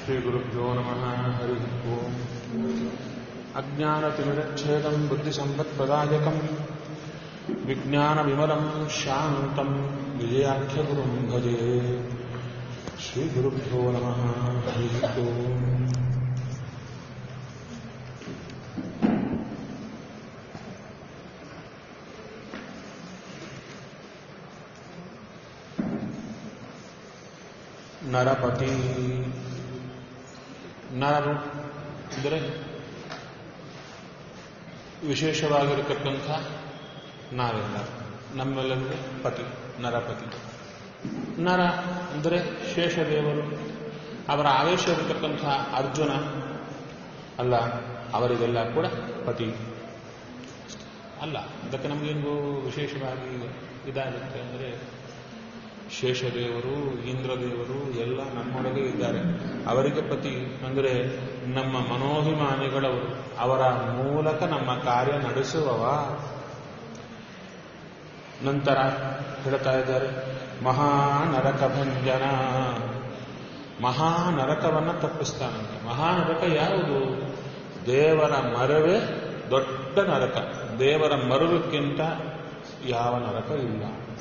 श्रीगुरुभ्यो नमः हरिः ओम् अज्ञानतिमिरच्छेदम् बुद्धिसम्पत्प्रदायकम् विज्ञानविमलम् शान्तम् विजयाख्यगुरुम् भजे श्रीगुरुभ्यो नमः हरिः ओम् ನರಪತಿ ನರರು ಅಂದರೆ ವಿಶೇಷವಾಗಿರತಕ್ಕಂಥ ನಾವೆಲ್ಲ ನಮ್ಮೆಲ್ಲರಿಗೆ ಪತಿ ನರಪತಿ ನರ ಅಂದರೆ ಶೇಷದೇವರು ಅವರ ಆವೇಶ ಇರತಕ್ಕಂಥ ಅರ್ಜುನ ಅಲ್ಲ ಅವರಿಗೆಲ್ಲ ಕೂಡ ಪತಿ ಅಲ್ಲ ಅದಕ್ಕೆ ನಮಗೇನು ವಿಶೇಷವಾಗಿ ಇದಾಗುತ್ತೆ ಅಂದರೆ ಶೇಷದೇವರು ಇಂದ್ರದೇವರು ಎಲ್ಲ ನಮ್ಮೊಳಗೆ ಇದ್ದಾರೆ ಅವರಿಗೆ ಪತಿ ಅಂದರೆ ನಮ್ಮ ಮನೋಭಿಮಾನಿಗಳವರು ಅವರ ಮೂಲಕ ನಮ್ಮ ಕಾರ್ಯ ನಡೆಸುವವ ನಂತರ ಹೇಳ್ತಾ ಇದ್ದಾರೆ ಮಹಾನರಕ ಭಂಜನ ಮಹಾನರಕವನ್ನ ತಪ್ಪಿಸ್ತಾನಂತೆ ಮಹಾನರಕ ಯಾವುದು ದೇವರ ಮರವೇ ದೊಡ್ಡ ನರಕ ದೇವರ ಮರುವಕ್ಕಿಂತ ಯಾವ ನರಕ ಇಲ್ಲ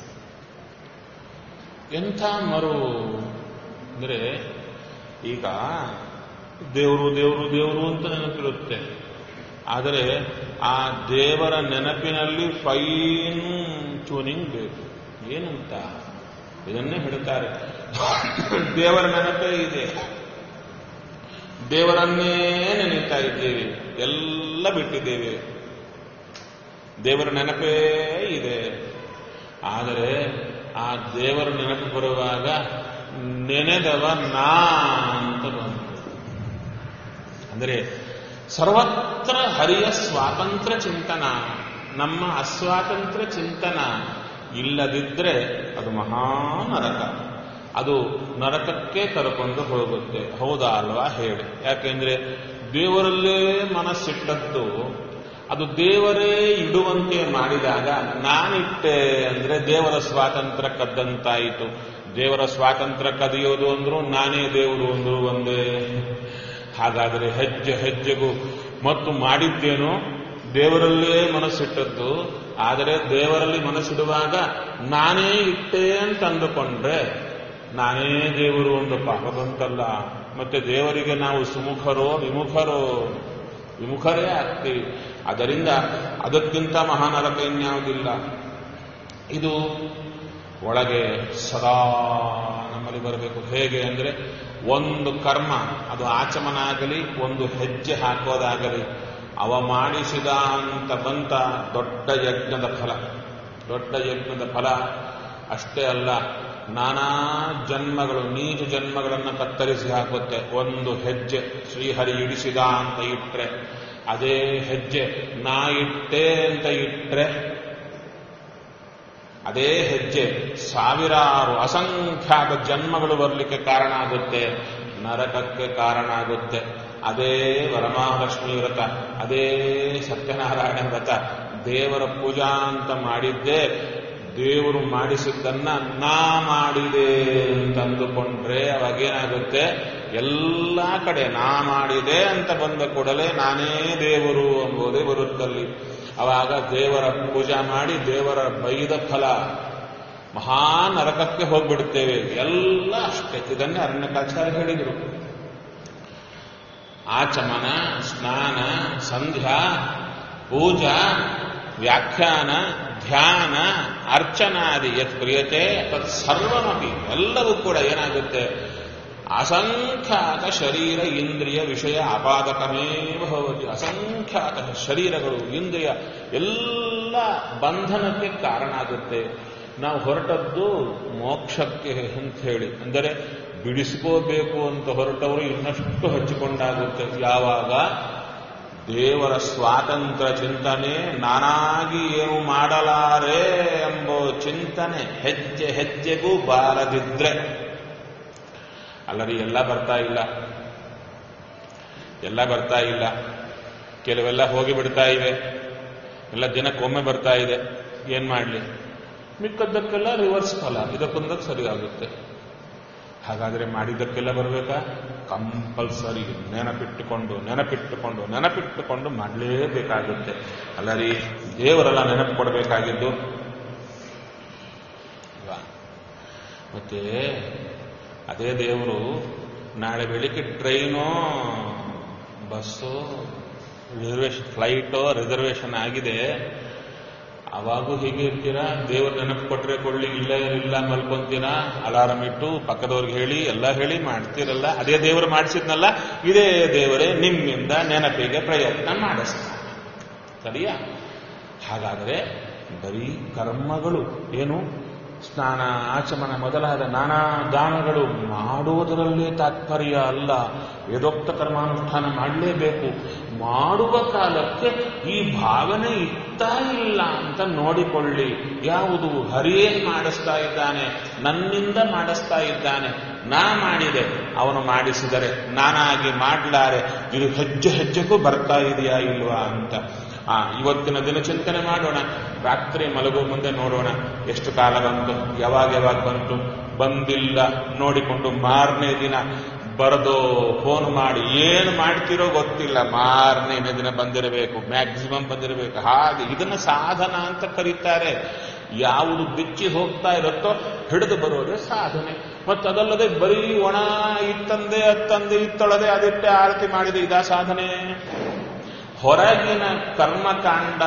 ಎಂಥ ಮರು ಅಂದರೆ ಈಗ ದೇವರು ದೇವರು ದೇವರು ಅಂತ ನೆನಪಿರುತ್ತೆ ಆದರೆ ಆ ದೇವರ ನೆನಪಿನಲ್ಲಿ ಫೈನ್ ಟ್ಯೂನಿಂಗ್ ಬೇಕು ಏನಂತ ಇದನ್ನೇ ಹೇಳ್ತಾರೆ ದೇವರ ನೆನಪೇ ಇದೆ ದೇವರನ್ನೇ ನೆನೀತಾ ಇದ್ದೇವೆ ಎಲ್ಲ ಬಿಟ್ಟಿದ್ದೇವೆ ದೇವರ ನೆನಪೇ ಇದೆ ಆದರೆ ಆ ದೇವರ ನೆನಪು ಬರುವಾಗ ನೆನೆದವ ನಾ ಅಂತ ಬಂತು ಅಂದರೆ ಸರ್ವತ್ರ ಹರಿಯ ಸ್ವಾತಂತ್ರ್ಯ ಚಿಂತನ ನಮ್ಮ ಅಸ್ವಾತಂತ್ರ್ಯ ಚಿಂತನ ಇಲ್ಲದಿದ್ದರೆ ಅದು ಮಹಾನರಕ ಅದು ನರಕಕ್ಕೆ ಕರ್ಕೊಂಡು ಹೋಗುತ್ತೆ ಹೌದಾ ಅಲ್ವಾ ಹೇಳಿ ಯಾಕೆಂದ್ರೆ ದೇವರಲ್ಲೇ ಮನಸ್ಸಿಟ್ಟದ್ದು ಅದು ದೇವರೇ ಇಡುವಂತೆ ಮಾಡಿದಾಗ ನಾನಿಟ್ಟೆ ಅಂದ್ರೆ ದೇವರ ಸ್ವಾತಂತ್ರ್ಯ ಕದ್ದಂತಾಯಿತು ದೇವರ ಸ್ವಾತಂತ್ರ್ಯ ಕದಿಯೋದು ಅಂದ್ರು ನಾನೇ ದೇವರು ಅಂದ್ರು ಒಂದೇ ಹಾಗಾದರೆ ಹೆಜ್ಜೆ ಹೆಜ್ಜೆಗೂ ಮತ್ತು ಮಾಡಿದ್ದೇನೋ ದೇವರಲ್ಲೇ ಮನಸ್ಸಿಟ್ಟದ್ದು ಆದರೆ ದೇವರಲ್ಲಿ ಮನಸ್ಸಿಡುವಾಗ ನಾನೇ ಇಟ್ಟೆ ಅಂತ ಅಂದುಕೊಂಡ್ರೆ ನಾನೇ ದೇವರು ಒಂದು ಪಾಪ ಬಂತಲ್ಲ ಮತ್ತೆ ದೇವರಿಗೆ ನಾವು ಸುಮುಖರೋ ವಿಮುಖರೋ ವಿಮುಖರೇ ಆಗ್ತೀವಿ ಅದರಿಂದ ಅದಕ್ಕಿಂತ ಮಹಾನರಕ ಇನ್ಯಾವುದಿಲ್ಲ ಇದು ಒಳಗೆ ಸದಾ ನಮ್ಮಲ್ಲಿ ಬರಬೇಕು ಹೇಗೆ ಅಂದರೆ ಒಂದು ಕರ್ಮ ಅದು ಆಚಮನ ಆಗಲಿ ಒಂದು ಹೆಜ್ಜೆ ಹಾಕೋದಾಗಲಿ ಅವ ಮಾಡಿಸಿದ ಅಂತ ಬಂತ ದೊಡ್ಡ ಯಜ್ಞದ ಫಲ ದೊಡ್ಡ ಯಜ್ಞದ ಫಲ ಅಷ್ಟೇ ಅಲ್ಲ ನಾನಾ ಜನ್ಮಗಳು ನೀಚ ಜನ್ಮಗಳನ್ನು ಕತ್ತರಿಸಿ ಹಾಕುತ್ತೆ ಒಂದು ಹೆಜ್ಜೆ ಶ್ರೀಹರಿ ಇಡಿಸಿದ ಅಂತ ಇಟ್ರೆ ಅದೇ ಹೆಜ್ಜೆ ನಾ ಇಟ್ಟೆ ಅಂತ ಇಟ್ರೆ ಅದೇ ಹೆಜ್ಜೆ ಸಾವಿರಾರು ಅಸಂಖ್ಯಾತ ಜನ್ಮಗಳು ಬರಲಿಕ್ಕೆ ಕಾರಣ ಆಗುತ್ತೆ ನರಕಕ್ಕೆ ಕಾರಣ ಆಗುತ್ತೆ ಅದೇ ವರಮಹಾಲಕ್ಷ್ಮಿ ವ್ರತ ಅದೇ ಸತ್ಯನಾರಾಯಣ ವ್ರತ ದೇವರ ಪೂಜಾ ಅಂತ ಮಾಡಿದ್ದೆ ದೇವರು ಮಾಡಿಸಿದ್ದನ್ನ ನಾ ಮಾಡಿದೆ ಅಂತ ಅಂದುಕೊಂಡ್ರೆ ಅವಾಗೇನಾಗುತ್ತೆ ಎಲ್ಲ ಕಡೆ ನಾ ಮಾಡಿದೆ ಅಂತ ಬಂದ ಕೂಡಲೇ ನಾನೇ ದೇವರು ಎಂಬುದೇ ಬರುತ್ತಲ್ಲಿ ಅವಾಗ ದೇವರ ಪೂಜಾ ಮಾಡಿ ದೇವರ ಬೈದ ಫಲ ಮಹಾ ನರಕಕ್ಕೆ ಹೋಗ್ಬಿಡುತ್ತೇವೆ ಎಲ್ಲ ಅಷ್ಟೇ ಇದನ್ನೇ ಅರಣ್ಯಕಾಚಾರ್ಯ ಹೇಳಿದರು ಆಚಮನ ಸ್ನಾನ ಸಂಧ್ಯಾ ಪೂಜಾ ವ್ಯಾಖ್ಯಾನ ಧ್ಯಾನ ಅರ್ಚನಾದಿ ಯತ್ ಕ್ರಿಯತೆ ತತ್ ಸರ್ವಮಪಿ ಎಲ್ಲವೂ ಕೂಡ ಏನಾಗುತ್ತೆ ಅಸಂಖ್ಯಾತ ಶರೀರ ಇಂದ್ರಿಯ ವಿಷಯ ಅಪಾದಕಮೇವ ಭವತಿ ಅಸಂಖ್ಯಾತ ಶರೀರಗಳು ಇಂದ್ರಿಯ ಎಲ್ಲ ಬಂಧನಕ್ಕೆ ಕಾರಣ ಆಗುತ್ತೆ ನಾವು ಹೊರಟದ್ದು ಮೋಕ್ಷಕ್ಕೆ ಅಂತ ಹೇಳಿ ಅಂದರೆ ಬಿಡಿಸ್ಕೋಬೇಕು ಅಂತ ಹೊರಟವರು ಇನ್ನಷ್ಟು ಹಚ್ಚಿಕೊಂಡಾಗುತ್ತೆ ಯಾವಾಗ ದೇವರ ಸ್ವಾತಂತ್ರ್ಯ ಚಿಂತನೆ ನಾನಾಗಿ ಏನು ಮಾಡಲಾರೆ ಎಂಬ ಚಿಂತನೆ ಹೆಜ್ಜೆ ಹೆಜ್ಜೆಗೂ ಬಾರದಿದ್ರೆ ಅಲ್ಲರಿ ಎಲ್ಲ ಬರ್ತಾ ಇಲ್ಲ ಎಲ್ಲ ಬರ್ತಾ ಇಲ್ಲ ಕೆಲವೆಲ್ಲ ಹೋಗಿ ಬಿಡ್ತಾ ಇವೆ ಎಲ್ಲ ದಿನಕ್ಕೊಮ್ಮೆ ಬರ್ತಾ ಇದೆ ಏನ್ ಮಾಡಲಿ ಮಿಕ್ಕದ್ದಕ್ಕೆಲ್ಲ ರಿವರ್ಸ್ ಫಲ ಇದಕ್ಕೊಂದಕ್ಕೆ ಸರಿ ಆಗುತ್ತೆ ಹಾಗಾದರೆ ಮಾಡಿದ್ದಕ್ಕೆಲ್ಲ ಬರಬೇಕಾ ಕಂಪಲ್ಸರಿ ನೆನಪಿಟ್ಟುಕೊಂಡು ನೆನಪಿಟ್ಟುಕೊಂಡು ನೆನಪಿಟ್ಟುಕೊಂಡು ಮಾಡಲೇಬೇಕಾಗುತ್ತೆ ಅಲ್ಲ ರೀ ದೇವರೆಲ್ಲ ನೆನಪು ಕೊಡಬೇಕಾಗಿದ್ದು ಅಲ್ವಾ? ಮತ್ತೆ ಅದೇ ದೇವರು ನಾಳೆ ಬೆಳಿಗ್ಗೆ ಟ್ರೈನೋ ಬಸ್ಸು ರಿಸರ್ವೇಶನ್ ಫ್ಲೈಟೋ ರಿಸರ್ವೇಶನ್ ಆಗಿದೆ ಅವಾಗೂ ಹೀಗೆ ಇರ್ತೀರಾ ದೇವ್ರ ನೆನಪು ಕೊಟ್ರೆ ಕೊಳ್ಳಿ ಇಲ್ಲ ಇಲ್ಲ ಮಲ್ಕೊಂತೀರಾ ಅಲಾರಂ ಇಟ್ಟು ಪಕ್ಕದವ್ರಿಗೆ ಹೇಳಿ ಎಲ್ಲ ಹೇಳಿ ಮಾಡ್ತೀರಲ್ಲ ಅದೇ ದೇವರು ಮಾಡಿಸಿದ್ನಲ್ಲ ಇದೇ ದೇವರೇ ನಿಮ್ಮಿಂದ ನೆನಪಿಗೆ ಪ್ರಯತ್ನ ಮಾಡಿಸ್ತಾರೆ ಸರಿಯಾ ಹಾಗಾದರೆ ಬರೀ ಕರ್ಮಗಳು ಏನು ಸ್ನಾನ ಆಚಮನ ಮೊದಲಾದ ನಾನಾ ದಾನಗಳು ಮಾಡುವುದರಲ್ಲೇ ತಾತ್ಪರ್ಯ ಅಲ್ಲ ವೇದೋಕ್ತ ಕರ್ಮಾನುಷ್ಠಾನ ಮಾಡಲೇಬೇಕು ಮಾಡುವ ಕಾಲಕ್ಕೆ ಈ ಭಾವನೆ ಇತ್ತಾ ಇಲ್ಲ ಅಂತ ನೋಡಿಕೊಳ್ಳಿ ಯಾವುದು ಹರಿಯೇ ಮಾಡಿಸ್ತಾ ಇದ್ದಾನೆ ನನ್ನಿಂದ ಮಾಡಿಸ್ತಾ ಇದ್ದಾನೆ ನಾ ಮಾಡಿದೆ ಅವನು ಮಾಡಿಸಿದರೆ ನಾನಾಗಿ ಮಾಡಲಾರೆ ಇದು ಹೆಜ್ಜೆ ಹೆಜ್ಜೆಗೂ ಬರ್ತಾ ಇದೆಯಾ ಇಲ್ವಾ ಅಂತ ಆ ಇವತ್ತಿನ ದಿನ ಚಿಂತನೆ ಮಾಡೋಣ ರಾತ್ರಿ ಮಲಗುವ ಮುಂದೆ ನೋಡೋಣ ಎಷ್ಟು ಕಾಲ ಬಂತು ಯಾವಾಗ ಯಾವಾಗ ಬಂತು ಬಂದಿಲ್ಲ ನೋಡಿಕೊಂಡು ಮಾರನೇ ದಿನ ಬರೆದು ಫೋನ್ ಮಾಡಿ ಏನು ಮಾಡ್ತಿರೋ ಗೊತ್ತಿಲ್ಲ ಮಾರನೇ ದಿನ ಬಂದಿರಬೇಕು ಮ್ಯಾಕ್ಸಿಮಮ್ ಬಂದಿರಬೇಕು ಹಾಗೆ ಇದನ್ನ ಸಾಧನ ಅಂತ ಕರೀತಾರೆ ಯಾವುದು ಬಿಚ್ಚಿ ಹೋಗ್ತಾ ಇರುತ್ತೋ ಹಿಡಿದು ಬರೋದೇ ಸಾಧನೆ ಮತ್ತು ಅದಲ್ಲದೆ ಬರೀ ಒಣ ಇತ್ತಂದೆ ಅತ್ತಂದೆ ಇತ್ತೊಳದೆ ಅದಿಟ್ಟೆ ಆರತಿ ಮಾಡಿದೆ ಇದಾ ಸಾಧನೆ ಹೊರಗಿನ ಕರ್ಮಕಾಂಡ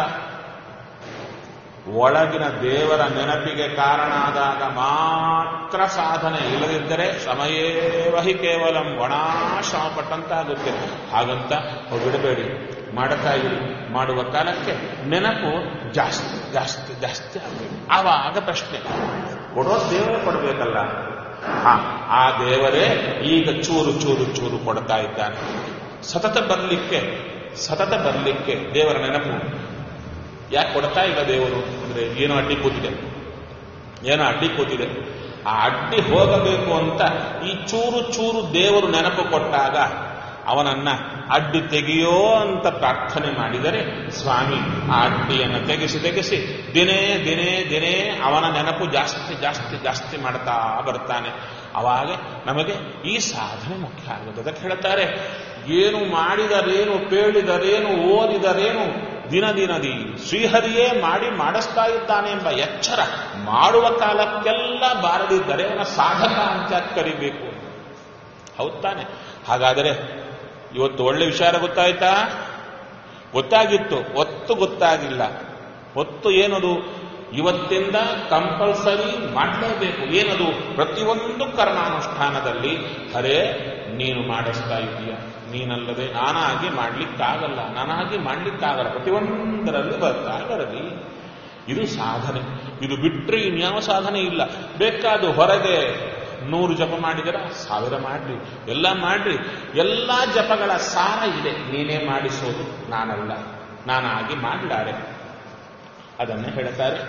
ಒಳಗಿನ ದೇವರ ನೆನಪಿಗೆ ಕಾರಣ ಆದಾಗ ಮಾತ್ರ ಸಾಧನೆ ಇಲ್ಲದಿದ್ದರೆ ಸಮಯೇವಹಿ ಕೇವಲ ಒಣ ಶ್ರಮ ಪಟ್ಟಂತಾಗುತ್ತೆ ಹಾಗಂತ ಬಿಡಬೇಡಿ ಮಾಡುತ್ತಾ ಇರಿ ಮಾಡುವ ಕಾಲಕ್ಕೆ ನೆನಪು ಜಾಸ್ತಿ ಜಾಸ್ತಿ ಜಾಸ್ತಿ ಆಗಬೇಕು ಆವಾಗ ಪ್ರಶ್ನೆ ಕೊಡೋ ದೇವರೇ ಕೊಡಬೇಕಲ್ಲ ಹಾ ಆ ದೇವರೇ ಈಗ ಚೂರು ಚೂರು ಚೂರು ಕೊಡ್ತಾ ಇದ್ದಾನೆ ಸತತ ಬರಲಿಕ್ಕೆ ಸತತ ಬರಲಿಕ್ಕೆ ದೇವರ ನೆನಪು ಯಾಕೆ ಕೊಡ್ತಾ ಇಲ್ಲ ದೇವರು ಅಂದ್ರೆ ಏನೋ ಅಡ್ಡಿ ಕೂತಿದೆ ಏನೋ ಅಡ್ಡಿ ಕೂತಿದೆ ಆ ಅಡ್ಡಿ ಹೋಗಬೇಕು ಅಂತ ಈ ಚೂರು ಚೂರು ದೇವರು ನೆನಪು ಕೊಟ್ಟಾಗ ಅವನನ್ನ ಅಡ್ಡಿ ತೆಗೆಯೋ ಅಂತ ಪ್ರಾರ್ಥನೆ ಮಾಡಿದರೆ ಸ್ವಾಮಿ ಆ ಅಡ್ಡಿಯನ್ನು ತೆಗೆಸಿ ತೆಗೆಸಿ ದಿನೇ ದಿನೇ ದಿನೇ ಅವನ ನೆನಪು ಜಾಸ್ತಿ ಜಾಸ್ತಿ ಜಾಸ್ತಿ ಮಾಡ್ತಾ ಬರ್ತಾನೆ ಅವಾಗ ನಮಗೆ ಈ ಸಾಧನೆ ಮುಖ್ಯ ಆಗುತ್ತೆ ಅದಕ್ಕೆ ಹೇಳ್ತಾರೆ ಏನು ಮಾಡಿದರೇನು ಕೇಳಿದರೇನು ಓದಿದರೇನು ದಿನ ದಿನದಿ ಶ್ರೀಹರಿಯೇ ಮಾಡಿ ಮಾಡಿಸ್ತಾ ಇದ್ದಾನೆ ಎಂಬ ಎಚ್ಚರ ಮಾಡುವ ಕಾಲಕ್ಕೆಲ್ಲ ಬಾರದಿದ್ದರೆ ಅವನ ಸಾಧಕ ಅಂತ ಕರಿಬೇಕು ಹೌದ್ ತಾನೆ ಹಾಗಾದರೆ ಇವತ್ತು ಒಳ್ಳೆ ವಿಚಾರ ಗೊತ್ತಾಯ್ತಾ ಗೊತ್ತಾಗಿತ್ತು ಒತ್ತು ಗೊತ್ತಾಗಿಲ್ಲ ಒತ್ತು ಏನದು ಇವತ್ತಿಂದ ಕಂಪಲ್ಸರಿ ಮಾಡಲೇಬೇಕು ಏನದು ಪ್ರತಿಯೊಂದು ಕರ್ಮಾನುಷ್ಠಾನದಲ್ಲಿ ಅರೇ ನೀನು ಮಾಡಿಸ್ತಾ ಇದೀಯ ನೀನಲ್ಲದೆ ನಾನಾಗಿ ಮಾಡ್ಲಿಕ್ಕಾಗಲ್ಲ ನಾನಾಗಿ ಮಾಡ್ಲಿಕ್ಕಾಗಲ್ಲ ಪ್ರತಿಯೊಂದರಲ್ಲಿ ಬರ್ತಾ ಬರಲಿ ಇದು ಸಾಧನೆ ಇದು ಬಿಟ್ಟರೆ ಇನ್ಯಾವ ಸಾಧನೆ ಇಲ್ಲ ಬೇಕಾದು ಹೊರಗೆ ನೂರು ಜಪ ಮಾಡಿದರ ಸಾವಿರ ಮಾಡ್ರಿ ಎಲ್ಲ ಮಾಡ್ರಿ ಎಲ್ಲ ಜಪಗಳ ಸಾರ ಇದೆ ನೀನೇ ಮಾಡಿಸೋದು ನಾನಲ್ಲ ನಾನಾಗಿ ಮಾಡಲಾರೆ ಅದನ್ನು ಹೇಳ್ತಾರೆ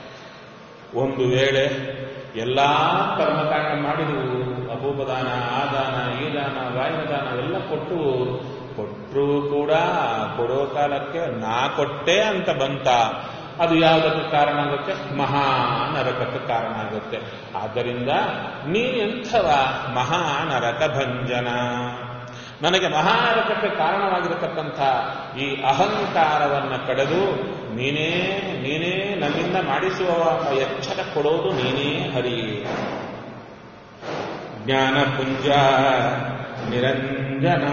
ಒಂದು ವೇಳೆ ಎಲ್ಲಾ ಕರ್ಮಕಾಂಡ ಮಾಡಿದವು ಅಪೂಪದಾನ ಆ ದಾನ ಈ ದಾನ ವಾಯುದಾನ ಎಲ್ಲ ಕೊಟ್ಟು ಕೊಟ್ಟರೂ ಕೂಡ ಕೊಡೋ ಕಾಲಕ್ಕೆ ನಾ ಕೊಟ್ಟೆ ಅಂತ ಬಂತ ಅದು ಯಾವುದಕ್ಕೆ ಕಾರಣ ಆಗುತ್ತೆ ಮಹಾ ನರಕಕ್ಕೆ ಕಾರಣ ಆಗುತ್ತೆ ಆದ್ದರಿಂದ ನೀನು ಎಂಥವ ಮಹಾ ನರಕ ಭಂಜನ ನನಗೆ ಮಹಾನರಕಕ್ಕೆ ಕಾರಣವಾಗಿರತಕ್ಕಂಥ ಈ ಅಹಂಕಾರವನ್ನ ಕಡೆದು ನೀನೇ ನೀನೇ ನನ್ನಿಂದ ಮಾಡಿಸುವ ಎಚ್ಚರ ಕೊಡೋದು ನೀನೇ ಹರಿ ಜ್ಞಾನಪುಂಜ ನಿರಂಜನ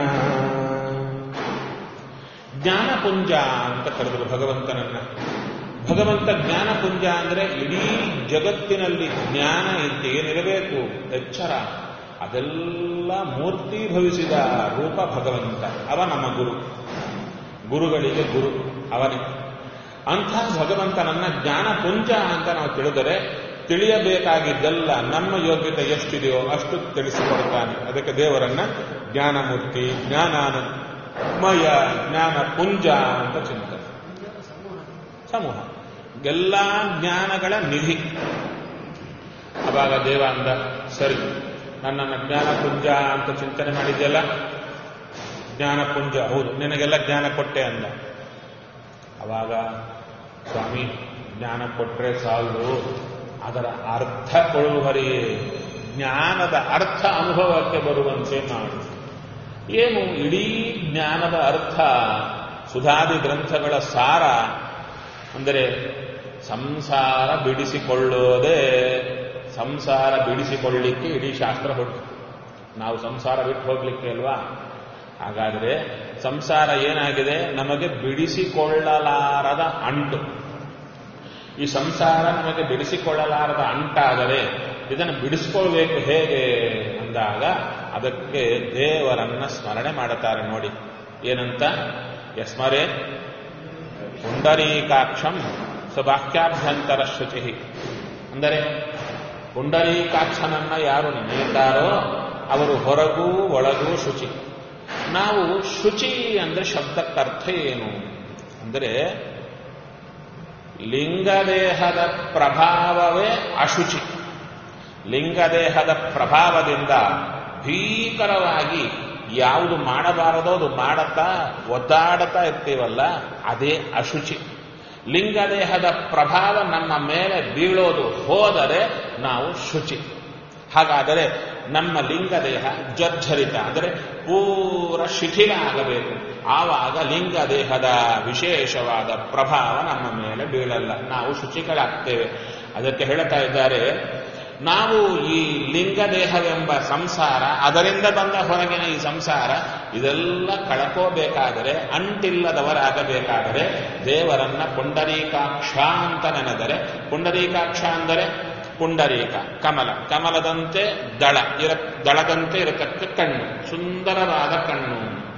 ಜ್ಞಾನಪುಂಜ ಅಂತ ಕರೆದರು ಭಗವಂತನನ್ನ ಭಗವಂತ ಜ್ಞಾನಪುಂಜ ಅಂದ್ರೆ ಇಡೀ ಜಗತ್ತಿನಲ್ಲಿ ಜ್ಞಾನ ಇದ್ದು ಏನಿರಬೇಕು ಎಚ್ಚರ ಅದೆಲ್ಲ ಮೂರ್ತಿ ಭವಿಸಿದ ರೂಪ ಭಗವಂತ ಅವ ನಮ್ಮ ಗುರು ಗುರುಗಳಿಗೆ ಗುರು ಅವನೇ ಅಂಥ ಭಗವಂತನನ್ನ ಜ್ಞಾನಪುಂಜ ಅಂತ ನಾವು ತಿಳಿದರೆ ತಿಳಿಯಬೇಕಾಗಿದ್ದೆಲ್ಲ ನಮ್ಮ ಯೋಗ್ಯತೆ ಎಷ್ಟಿದೆಯೋ ಅಷ್ಟು ತಿಳಿಸಿಕೊಡ್ತಾನೆ ಅದಕ್ಕೆ ದೇವರನ್ನ ಜ್ಞಾನಮೂರ್ತಿ ಜ್ಞಾನಾನಮಯ ಜ್ಞಾನ ಪುಂಜ ಅಂತ ಚಿಂತನೆ ಸಮೂಹ ಎಲ್ಲ ಜ್ಞಾನಗಳ ನಿಧಿ ಅವಾಗ ದೇವ ಅಂದ ಸರಿ ನನ್ನನ್ನು ಜ್ಞಾನಪುಂಜ ಅಂತ ಚಿಂತನೆ ಮಾಡಿದ್ಯಲ್ಲ ಜ್ಞಾನಪುಂಜ ಹೌದು ನಿನಗೆಲ್ಲ ಜ್ಞಾನ ಕೊಟ್ಟೆ ಅಂದ ಅವಾಗ ಸ್ವಾಮಿ ಜ್ಞಾನ ಕೊಟ್ಟರೆ ಸಾಲದು ಅದರ ಅರ್ಥ ಕೊಡುವರಿಯೇ ಜ್ಞಾನದ ಅರ್ಥ ಅನುಭವಕ್ಕೆ ಬರುವಂತೆ ಮಾಡು ಏನು ಇಡೀ ಜ್ಞಾನದ ಅರ್ಥ ಸುಧಾದಿ ಗ್ರಂಥಗಳ ಸಾರ ಅಂದರೆ ಸಂಸಾರ ಬಿಡಿಸಿಕೊಳ್ಳೋದೇ ಸಂಸಾರ ಬಿಡಿಸಿಕೊಳ್ಳಿಕ್ಕೆ ಇಡೀ ಶಾಸ್ತ್ರ ಹೊಟ್ಟು ನಾವು ಸಂಸಾರ ಬಿಟ್ಟು ಹೋಗ್ಲಿಕ್ಕೆ ಅಲ್ವಾ ಹಾಗಾದರೆ ಸಂಸಾರ ಏನಾಗಿದೆ ನಮಗೆ ಬಿಡಿಸಿಕೊಳ್ಳಲಾರದ ಅಂಟು ಈ ಸಂಸಾರ ನಮಗೆ ಬಿಡಿಸಿಕೊಳ್ಳಲಾರದ ಅಂಟಾದರೆ ಇದನ್ನು ಬಿಡಿಸ್ಕೊಳ್ಬೇಕು ಹೇಗೆ ಅಂದಾಗ ಅದಕ್ಕೆ ದೇವರನ್ನ ಸ್ಮರಣೆ ಮಾಡುತ್ತಾರೆ ನೋಡಿ ಏನಂತ ಯಸ್ಮರೇ ಪುಂಡರೀಕಾಕ್ಷಂ ಸ್ವವಾಕ್ಯಾಭ್ಯಂತರ ಶುಚಿ ಅಂದರೆ ಪುಂಡರೀಕಾಕ್ಷನನ್ನ ಯಾರು ನೆನೆಯುತ್ತಾರೋ ಅವರು ಹೊರಗೂ ಒಳಗೂ ಶುಚಿ ನಾವು ಶುಚಿ ಅಂದ್ರೆ ಶಬ್ದಕ್ಕರ್ಥ ಏನು ಅಂದರೆ ಲಿಂಗದೇಹದ ಪ್ರಭಾವವೇ ಅಶುಚಿ ಲಿಂಗದೇಹದ ಪ್ರಭಾವದಿಂದ ಭೀಕರವಾಗಿ ಯಾವುದು ಮಾಡಬಾರದೋ ಅದು ಮಾಡತಾ ಒದ್ದಾಡತಾ ಇರ್ತೀವಲ್ಲ ಅದೇ ಅಶುಚಿ ಲಿಂಗದೇಹದ ಪ್ರಭಾವ ನಮ್ಮ ಮೇಲೆ ಬೀಳೋದು ಹೋದರೆ ನಾವು ಶುಚಿ ಹಾಗಾದರೆ ನಮ್ಮ ಲಿಂಗದೇಹ ಜರ್ಜರಿತ ಅಂದರೆ ಪೂರ ಶಿಥಿಲ ಆಗಬೇಕು ಆವಾಗ ಲಿಂಗದೇಹದ ವಿಶೇಷವಾದ ಪ್ರಭಾವ ನಮ್ಮ ಮೇಲೆ ಬೀಳಲ್ಲ ನಾವು ಶುಚಿಗಳಾಗ್ತೇವೆ ಅದಕ್ಕೆ ಹೇಳ್ತಾ ಇದ್ದಾರೆ ನಾವು ಈ ಲಿಂಗದೇಹವೆಂಬ ಸಂಸಾರ ಅದರಿಂದ ಬಂದ ಹೊರಗಿನ ಈ ಸಂಸಾರ ಇದೆಲ್ಲ ಕಳ್ಕೋಬೇಕಾದರೆ ಅಂಟಿಲ್ಲದವರಾಗಬೇಕಾದರೆ ದೇವರನ್ನ ಪುಂಡರೀಕಾಕ್ಷ ಅಂತ ನೆನೆದರೆ ಪುಂಡರೀಕಾಕ್ಷ ಅಂದರೆ ಪುಂಡರೀಕ ಕಮಲ ಕಮಲದಂತೆ ದಳ ಇರ ದಳದಂತೆ ಇರತಕ್ಕ ಕಣ್ಣು ಸುಂದರವಾದ ಕಣ್ಣು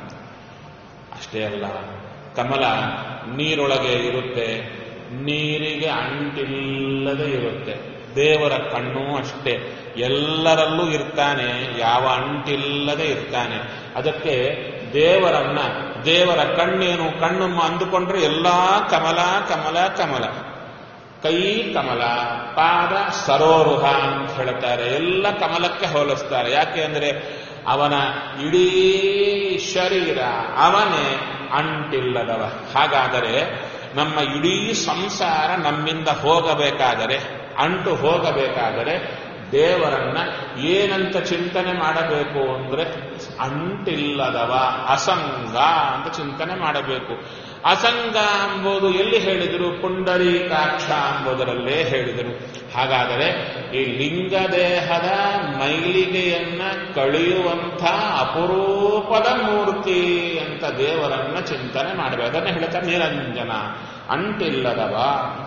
ಅಷ್ಟೇ ಅಲ್ಲ ಕಮಲ ನೀರೊಳಗೆ ಇರುತ್ತೆ ನೀರಿಗೆ ಅಂಟಿಲ್ಲದೆ ಇರುತ್ತೆ ದೇವರ ಕಣ್ಣು ಅಷ್ಟೇ ಎಲ್ಲರಲ್ಲೂ ಇರ್ತಾನೆ ಯಾವ ಅಂಟಿಲ್ಲದೆ ಇರ್ತಾನೆ ಅದಕ್ಕೆ ದೇವರನ್ನ ದೇವರ ಕಣ್ಣೇನು ಕಣ್ಣು ಅಂದುಕೊಂಡ್ರೆ ಎಲ್ಲಾ ಕಮಲ ಕಮಲ ಕಮಲ ಕೈ ಕಮಲ ಪಾದ ಸರೋರುಹ ಅಂತ ಹೇಳ್ತಾರೆ ಎಲ್ಲ ಕಮಲಕ್ಕೆ ಹೋಲಿಸ್ತಾರೆ ಯಾಕೆ ಅಂದ್ರೆ ಅವನ ಇಡೀ ಶರೀರ ಅವನೇ ಅಂಟಿಲ್ಲದವ ಹಾಗಾದರೆ ನಮ್ಮ ಇಡೀ ಸಂಸಾರ ನಮ್ಮಿಂದ ಹೋಗಬೇಕಾದರೆ ಅಂಟು ಹೋಗಬೇಕಾದರೆ ದೇವರನ್ನ ಏನಂತ ಚಿಂತನೆ ಮಾಡಬೇಕು ಅಂದ್ರೆ ಅಂಟಿಲ್ಲದವ ಅಸಂಗ ಅಂತ ಚಿಂತನೆ ಮಾಡಬೇಕು ಅಸಂಗ ಎಂಬುದು ಎಲ್ಲಿ ಹೇಳಿದರು ಪುಂಡರೀಕಾಕ್ಷ ಎಂಬುದರಲ್ಲೇ ಹೇಳಿದರು ಹಾಗಾದರೆ ಈ ಲಿಂಗದೇಹದ ಮೈಲಿಗೆಯನ್ನ ಕಳೆಯುವಂಥ ಅಪರೂಪದ ಮೂರ್ತಿ ಅಂತ ದೇವರನ್ನ ಚಿಂತನೆ ಮಾಡಬೇಕು ಅದನ್ನ ಹೇಳ್ತಾರೆ ನಿರಂಜನ ಅಂಟಿಲ್ಲದವ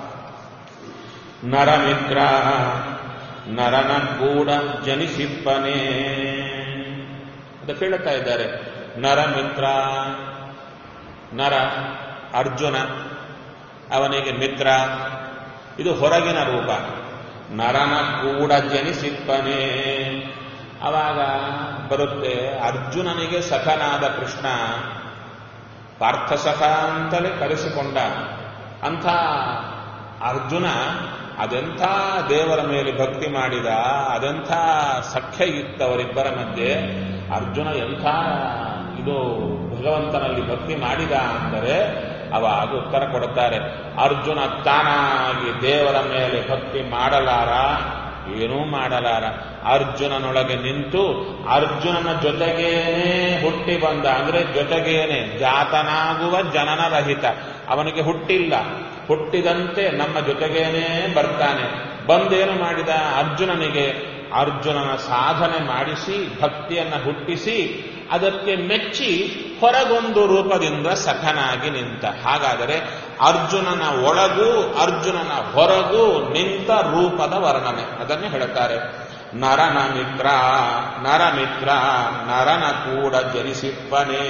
ನರಮಿತ್ರ ನರನ ಕೂಡ ಜನಿಸಿಪ್ಪನೇ ಅಂತ ಕೇಳುತ್ತಾ ಇದ್ದಾರೆ ನರಮಿತ್ರ ನರ ಅರ್ಜುನ ಅವನಿಗೆ ಮಿತ್ರ ಇದು ಹೊರಗಿನ ರೂಪ ನರನ ಕೂಡ ಜನಿಸಿಪ್ಪನೇ ಅವಾಗ ಬರುತ್ತೆ ಅರ್ಜುನನಿಗೆ ಸಖನಾದ ಕೃಷ್ಣ ಪಾರ್ಥಸಖ ಅಂತಲೇ ಕರೆಸಿಕೊಂಡ ಅಂಥ ಅರ್ಜುನ ಅದೆಂಥ ದೇವರ ಮೇಲೆ ಭಕ್ತಿ ಮಾಡಿದ ಅದೆಂಥ ಸಖ್ಯ ಇತ್ತು ಅವರಿಬ್ಬರ ಮಧ್ಯೆ ಅರ್ಜುನ ಎಂಥ ಇದು ಭಗವಂತನಲ್ಲಿ ಭಕ್ತಿ ಮಾಡಿದ ಅಂದರೆ ಅವಾಗ ಉತ್ತರ ಕೊಡುತ್ತಾರೆ ಅರ್ಜುನ ತಾನಾಗಿ ದೇವರ ಮೇಲೆ ಭಕ್ತಿ ಮಾಡಲಾರ ಏನೂ ಮಾಡಲಾರ ಅರ್ಜುನನೊಳಗೆ ನಿಂತು ಅರ್ಜುನನ ಜೊತೆಗೇನೆ ಹುಟ್ಟಿ ಬಂದ ಅಂದ್ರೆ ಜೊತೆಗೇನೆ ಜಾತನಾಗುವ ಜನನರಹಿತ ಅವನಿಗೆ ಹುಟ್ಟಿಲ್ಲ ಹುಟ್ಟಿದಂತೆ ನಮ್ಮ ಜೊತೆಗೇನೆ ಬರ್ತಾನೆ ಬಂದೇನು ಮಾಡಿದ ಅರ್ಜುನನಿಗೆ ಅರ್ಜುನನ ಸಾಧನೆ ಮಾಡಿಸಿ ಭಕ್ತಿಯನ್ನ ಹುಟ್ಟಿಸಿ ಅದಕ್ಕೆ ಮೆಚ್ಚಿ ಹೊರಗೊಂದು ರೂಪದಿಂದ ಸಖನಾಗಿ ನಿಂತ ಹಾಗಾದರೆ ಅರ್ಜುನನ ಒಳಗೂ ಅರ್ಜುನನ ಹೊರಗೂ ನಿಂತ ರೂಪದ ವರ್ಣನೆ ಅದನ್ನೇ ಹೇಳುತ್ತಾರೆ ನರನ ಮಿತ್ರ ನರ ಮಿತ್ರ ನರನ ಕೂಡ ಜನಿಸಿಪ್ಪನೇ